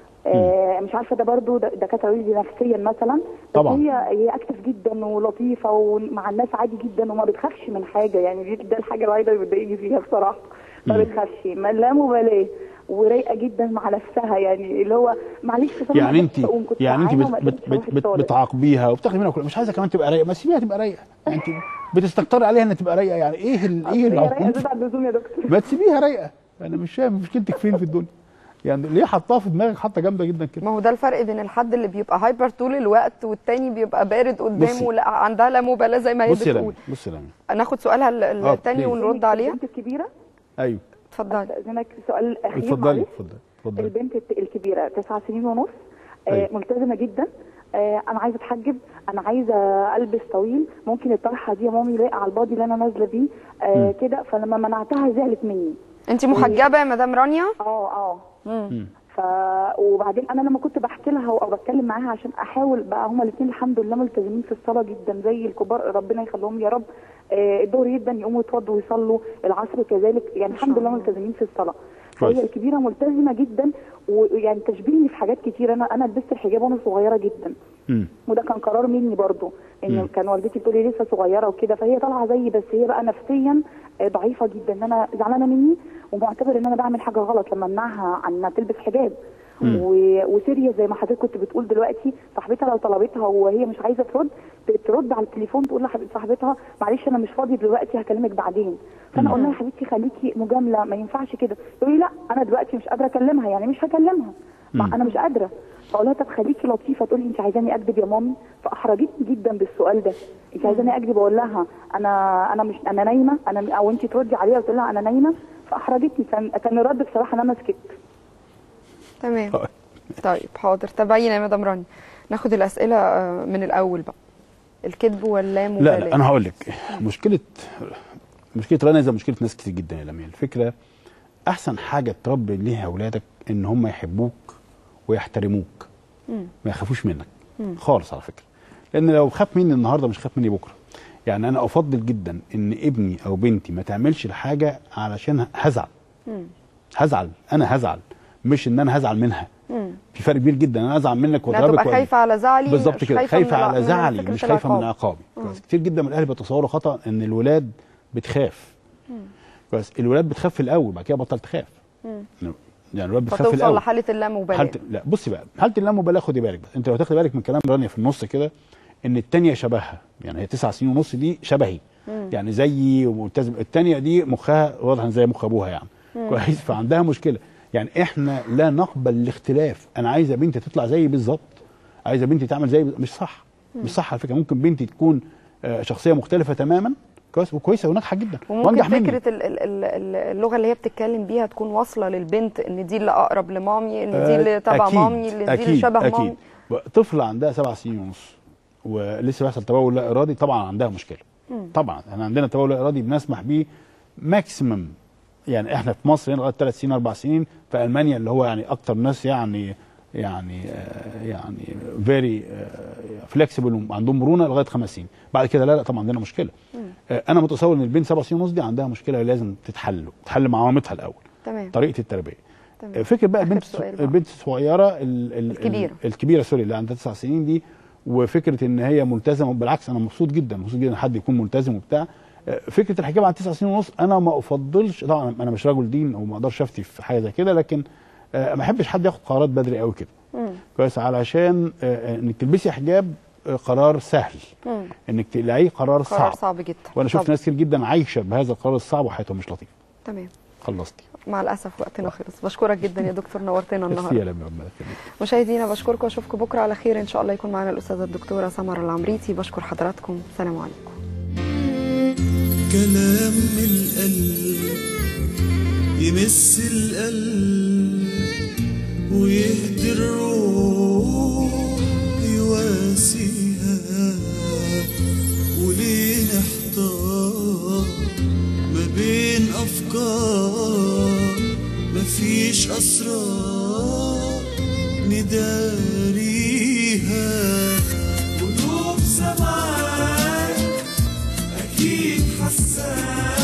[SPEAKER 8] آه مش عارفه ده برضو ده- دكاتره يقولوا لي نفسيا مثلا بس
[SPEAKER 2] طبعاً.
[SPEAKER 8] هي هي اكتف جدا ولطيفه ومع الناس عادي جدا وما بتخافش من حاجه يعني دي ده الحاجه الوحيده اللي بتضايقني فيها بصراحه ما بتخافش ما لا مبالاه ورايقه جدا مع نفسها يعني اللي هو معلش طب أنا
[SPEAKER 2] يعني
[SPEAKER 8] بس
[SPEAKER 2] انت
[SPEAKER 8] أقوم، كنت
[SPEAKER 2] يعني انت
[SPEAKER 8] جعانة
[SPEAKER 2] بت
[SPEAKER 8] وما
[SPEAKER 2] بت
[SPEAKER 8] قدرتش
[SPEAKER 2] بت
[SPEAKER 8] أروح
[SPEAKER 2] بت
[SPEAKER 8] الطالب.
[SPEAKER 2] بتعاقبيها وبتاخدي منها كل مش عايزه كمان تبقى رايقه ما سيبيها تبقى رايقه يعني انت بتستكتري عليها ان تبقى رايقه يعني ايه ال... ايه
[SPEAKER 8] هي رايقه
[SPEAKER 2] العقوق
[SPEAKER 8] زيادة عن اللزوم يا دكتور
[SPEAKER 2] ما تسيبيها رايقه انا مش فاهم مشكلتك فين في الدنيا يعني ليه حطاها في دماغك حاطه جامده جدا كده
[SPEAKER 1] ما هو ده الفرق بين الحد اللي بيبقى هايبر طول الوقت والتاني بيبقى بارد
[SPEAKER 2] بصي.
[SPEAKER 1] قدامه لا عندها لا مبالاه زي ما هي
[SPEAKER 2] بصي يا
[SPEAKER 1] بتقول
[SPEAKER 2] لمي بصي يا لمي
[SPEAKER 1] ناخد سؤالها ال-
[SPEAKER 2] آه،
[SPEAKER 1] التاني
[SPEAKER 2] please.
[SPEAKER 1] ونرد عليها
[SPEAKER 8] البنت الكبيره
[SPEAKER 2] ايوه
[SPEAKER 1] اتفضلي
[SPEAKER 8] استاذنك سؤال اخير
[SPEAKER 2] اتفضلي
[SPEAKER 8] معلش.
[SPEAKER 2] اتفضلي اتفضلي
[SPEAKER 8] البنت الت- الكبيره تسع سنين ونص آه
[SPEAKER 2] أيوة.
[SPEAKER 8] ملتزمه جدا آه انا عايزه اتحجب انا عايزه البس طويل ممكن الطرحه دي يا مامي لايقه على البادي اللي انا نازله بيه آه كده فلما منعتها زعلت مني
[SPEAKER 1] انت محجبه يا مدام رانيا
[SPEAKER 8] اه اه
[SPEAKER 1] مم.
[SPEAKER 8] ف وبعدين انا لما كنت بحكي لها او بتكلم معاها عشان احاول بقى هما الاثنين الحمد لله ملتزمين في الصلاه جدا زي الكبار ربنا يخليهم يا رب آه الظهر جدا يقوموا يتوضوا ويصلوا العصر كذلك يعني الحمد لله ملتزمين في الصلاه
[SPEAKER 2] كويس.
[SPEAKER 8] فهي الكبيره ملتزمه جدا ويعني تشبهني في حاجات كتير انا انا لبست الحجاب وانا صغيره جدا
[SPEAKER 2] مم.
[SPEAKER 8] وده كان قرار مني برضو ان كان والدتي بتقول لي لسه صغيره وكده فهي طالعه زيي بس هي بقى نفسيا آه، ضعيفه جدا ان انا زعلانه مني ومعتبر ان انا بعمل حاجه غلط لما امنعها عن انها تلبس حجاب و- وسيريا زي ما حضرتك كنت بتقول دلوقتي صاحبتها لو طلبتها وهي مش عايزه ترد ترد على التليفون تقول لحبيبه صاحبتها معلش انا مش فاضي دلوقتي هكلمك بعدين فانا اقول لها يا حبيبتي خليكي مجامله ما ينفعش كده تقول لي لا انا دلوقتي مش قادره اكلمها يعني مش هكلمها ما انا مش قادره فاقول لها طب خليكي لطيفه تقول لي انت عايزاني اكذب يا مامي فاحرجتني جدا بالسؤال ده انت عايزاني اكذب اقول لها انا انا مش انا نايمه انا او انت تردي عليها وتقول لها انا نايمه فاحرجتني كان كان الرد بصراحه ان انا سكت
[SPEAKER 1] تمام طيب حاضر تابعينا يا مدام رانيا ناخد الاسئله آه، من الاول بقى الكذب ولا
[SPEAKER 2] لا
[SPEAKER 1] مبالاه
[SPEAKER 2] لا انا هقول لك مشكله مشكله رنا زي مشكله ناس كتير جدا يا لميا الفكره احسن حاجه تربي ليها اولادك ان هم يحبوك ويحترموك ما يخافوش منك خالص على فكره لان لو خاف مني النهارده مش خاف مني بكره يعني انا افضل جدا ان ابني او بنتي ما تعملش الحاجه علشان هزعل هزعل انا هزعل مش ان انا هزعل منها
[SPEAKER 1] مم.
[SPEAKER 2] في فرق كبير جدا انا ازعل منك
[SPEAKER 1] انها
[SPEAKER 2] واضربك
[SPEAKER 1] تبقى خايفه على زعلي
[SPEAKER 2] بالظبط
[SPEAKER 1] مش
[SPEAKER 2] كده
[SPEAKER 1] خايفه,
[SPEAKER 2] خايفه
[SPEAKER 1] من
[SPEAKER 2] على
[SPEAKER 1] من
[SPEAKER 2] زعلي
[SPEAKER 1] فكرة
[SPEAKER 2] مش خايفه من
[SPEAKER 1] العقاب.
[SPEAKER 2] عقابي
[SPEAKER 1] مم.
[SPEAKER 2] كويس كتير جدا من الاهل بيتصوروا خطا ان الولاد بتخاف كويس الولاد بتخاف في الاول بعد كده بطل تخاف
[SPEAKER 1] مم.
[SPEAKER 2] يعني الولاد بتخاف في
[SPEAKER 1] فتوصل
[SPEAKER 2] الاول
[SPEAKER 1] لحاله اللامبالاه
[SPEAKER 2] حالة لا بصي بقى حاله اللامبالاه خدي بالك بس انت لو تاخدي بالك من كلام رانيا في النص كده ان الثانيه شبهها يعني هي تسع سنين ونص دي شبهي
[SPEAKER 1] مم.
[SPEAKER 2] يعني زيي وملتزم الثانيه دي مخها واضح إن زي مخ ابوها يعني
[SPEAKER 1] مم.
[SPEAKER 2] كويس فعندها مشكله يعني احنا لا نقبل الاختلاف انا عايزه بنتي تطلع زيي بالظبط عايزه بنتي تعمل زي مش صح مش صح على فكره ممكن بنتي تكون آه، شخصيه مختلفه تماما كويس وكويسه وناجحه جدا
[SPEAKER 1] وممكن
[SPEAKER 2] وانجح مني
[SPEAKER 1] فكره ال- ال- ال- ال- اللغه اللي هي بتتكلم بيها تكون واصله للبنت ان دي اللي اقرب لمامي ان دي اللي تبع
[SPEAKER 2] أكيد،
[SPEAKER 1] مامي اللي دي اللي
[SPEAKER 2] أكيد،
[SPEAKER 1] شبه
[SPEAKER 2] أكيد.
[SPEAKER 1] مامي
[SPEAKER 2] طفله عندها سبع سنين ونص ولسه بيحصل تبول لا ارادي طبعا عندها مشكله
[SPEAKER 1] مم.
[SPEAKER 2] طبعا احنا عندنا تبول لا ارادي بنسمح بيه ماكسيمم يعني احنا في مصر هنا لغايه ثلاث سنين اربع سنين في المانيا اللي هو يعني اكتر ناس يعني يعني آه، يعني فيري فليكسبل وعندهم مرونه لغايه خمس سنين بعد كده لا لا طبعا عندنا مشكله آه، انا متصور ان البنت سبع سنين ونص دي عندها مشكله لازم تتحل تتحل مع مامتها الاول
[SPEAKER 1] تمام
[SPEAKER 2] طريقه التربيه
[SPEAKER 1] تمام.
[SPEAKER 2] فكره بقى
[SPEAKER 1] آخر
[SPEAKER 2] البنت
[SPEAKER 1] سؤال بقى.
[SPEAKER 2] البنت الصغيره ال ال
[SPEAKER 1] الكبيرة.
[SPEAKER 2] ال الكبيره سوري اللي عندها تسع سنين دي وفكره ان هي ملتزمه بالعكس انا مبسوط جدا مبسوط جدا إن حد يكون ملتزم وبتاع آه، فكره الحجاب عن تسع سنين ونص انا ما افضلش طبعا انا مش رجل دين وما اقدرش افتي في حاجه زي كده لكن آه، ما احبش حد ياخد قرارات بدري قوي كده
[SPEAKER 1] مم.
[SPEAKER 2] كويس علشان آه، انك تلبسي حجاب آه، قرار سهل
[SPEAKER 1] مم.
[SPEAKER 2] انك تلاقيه قرار
[SPEAKER 1] قرار
[SPEAKER 2] صعب
[SPEAKER 1] صعب جدا
[SPEAKER 2] وانا شفت
[SPEAKER 1] طب.
[SPEAKER 2] ناس كتير جدا عايشه بهذا القرار الصعب وحياتهم مش لطيفه
[SPEAKER 1] تمام
[SPEAKER 2] خلصتي
[SPEAKER 1] مع الاسف وقتنا خلص بشكرك جدا يا دكتور نورتنا
[SPEAKER 2] ميرسي
[SPEAKER 1] النهارده
[SPEAKER 2] يا لميا ربنا يخليك.
[SPEAKER 1] مشاهدينا بشكركم واشوفكم بكره على خير ان شاء الله يكون معنا الاستاذه الدكتوره سمر العمريتي بشكر حضراتكم سلام عليكم
[SPEAKER 5] كلام من القلب يمس القلب ويهدي الروح يواسيها وليه نحتار ما بين أفكار مفيش أسرار نداريها قلوب سمعان أكيد حسان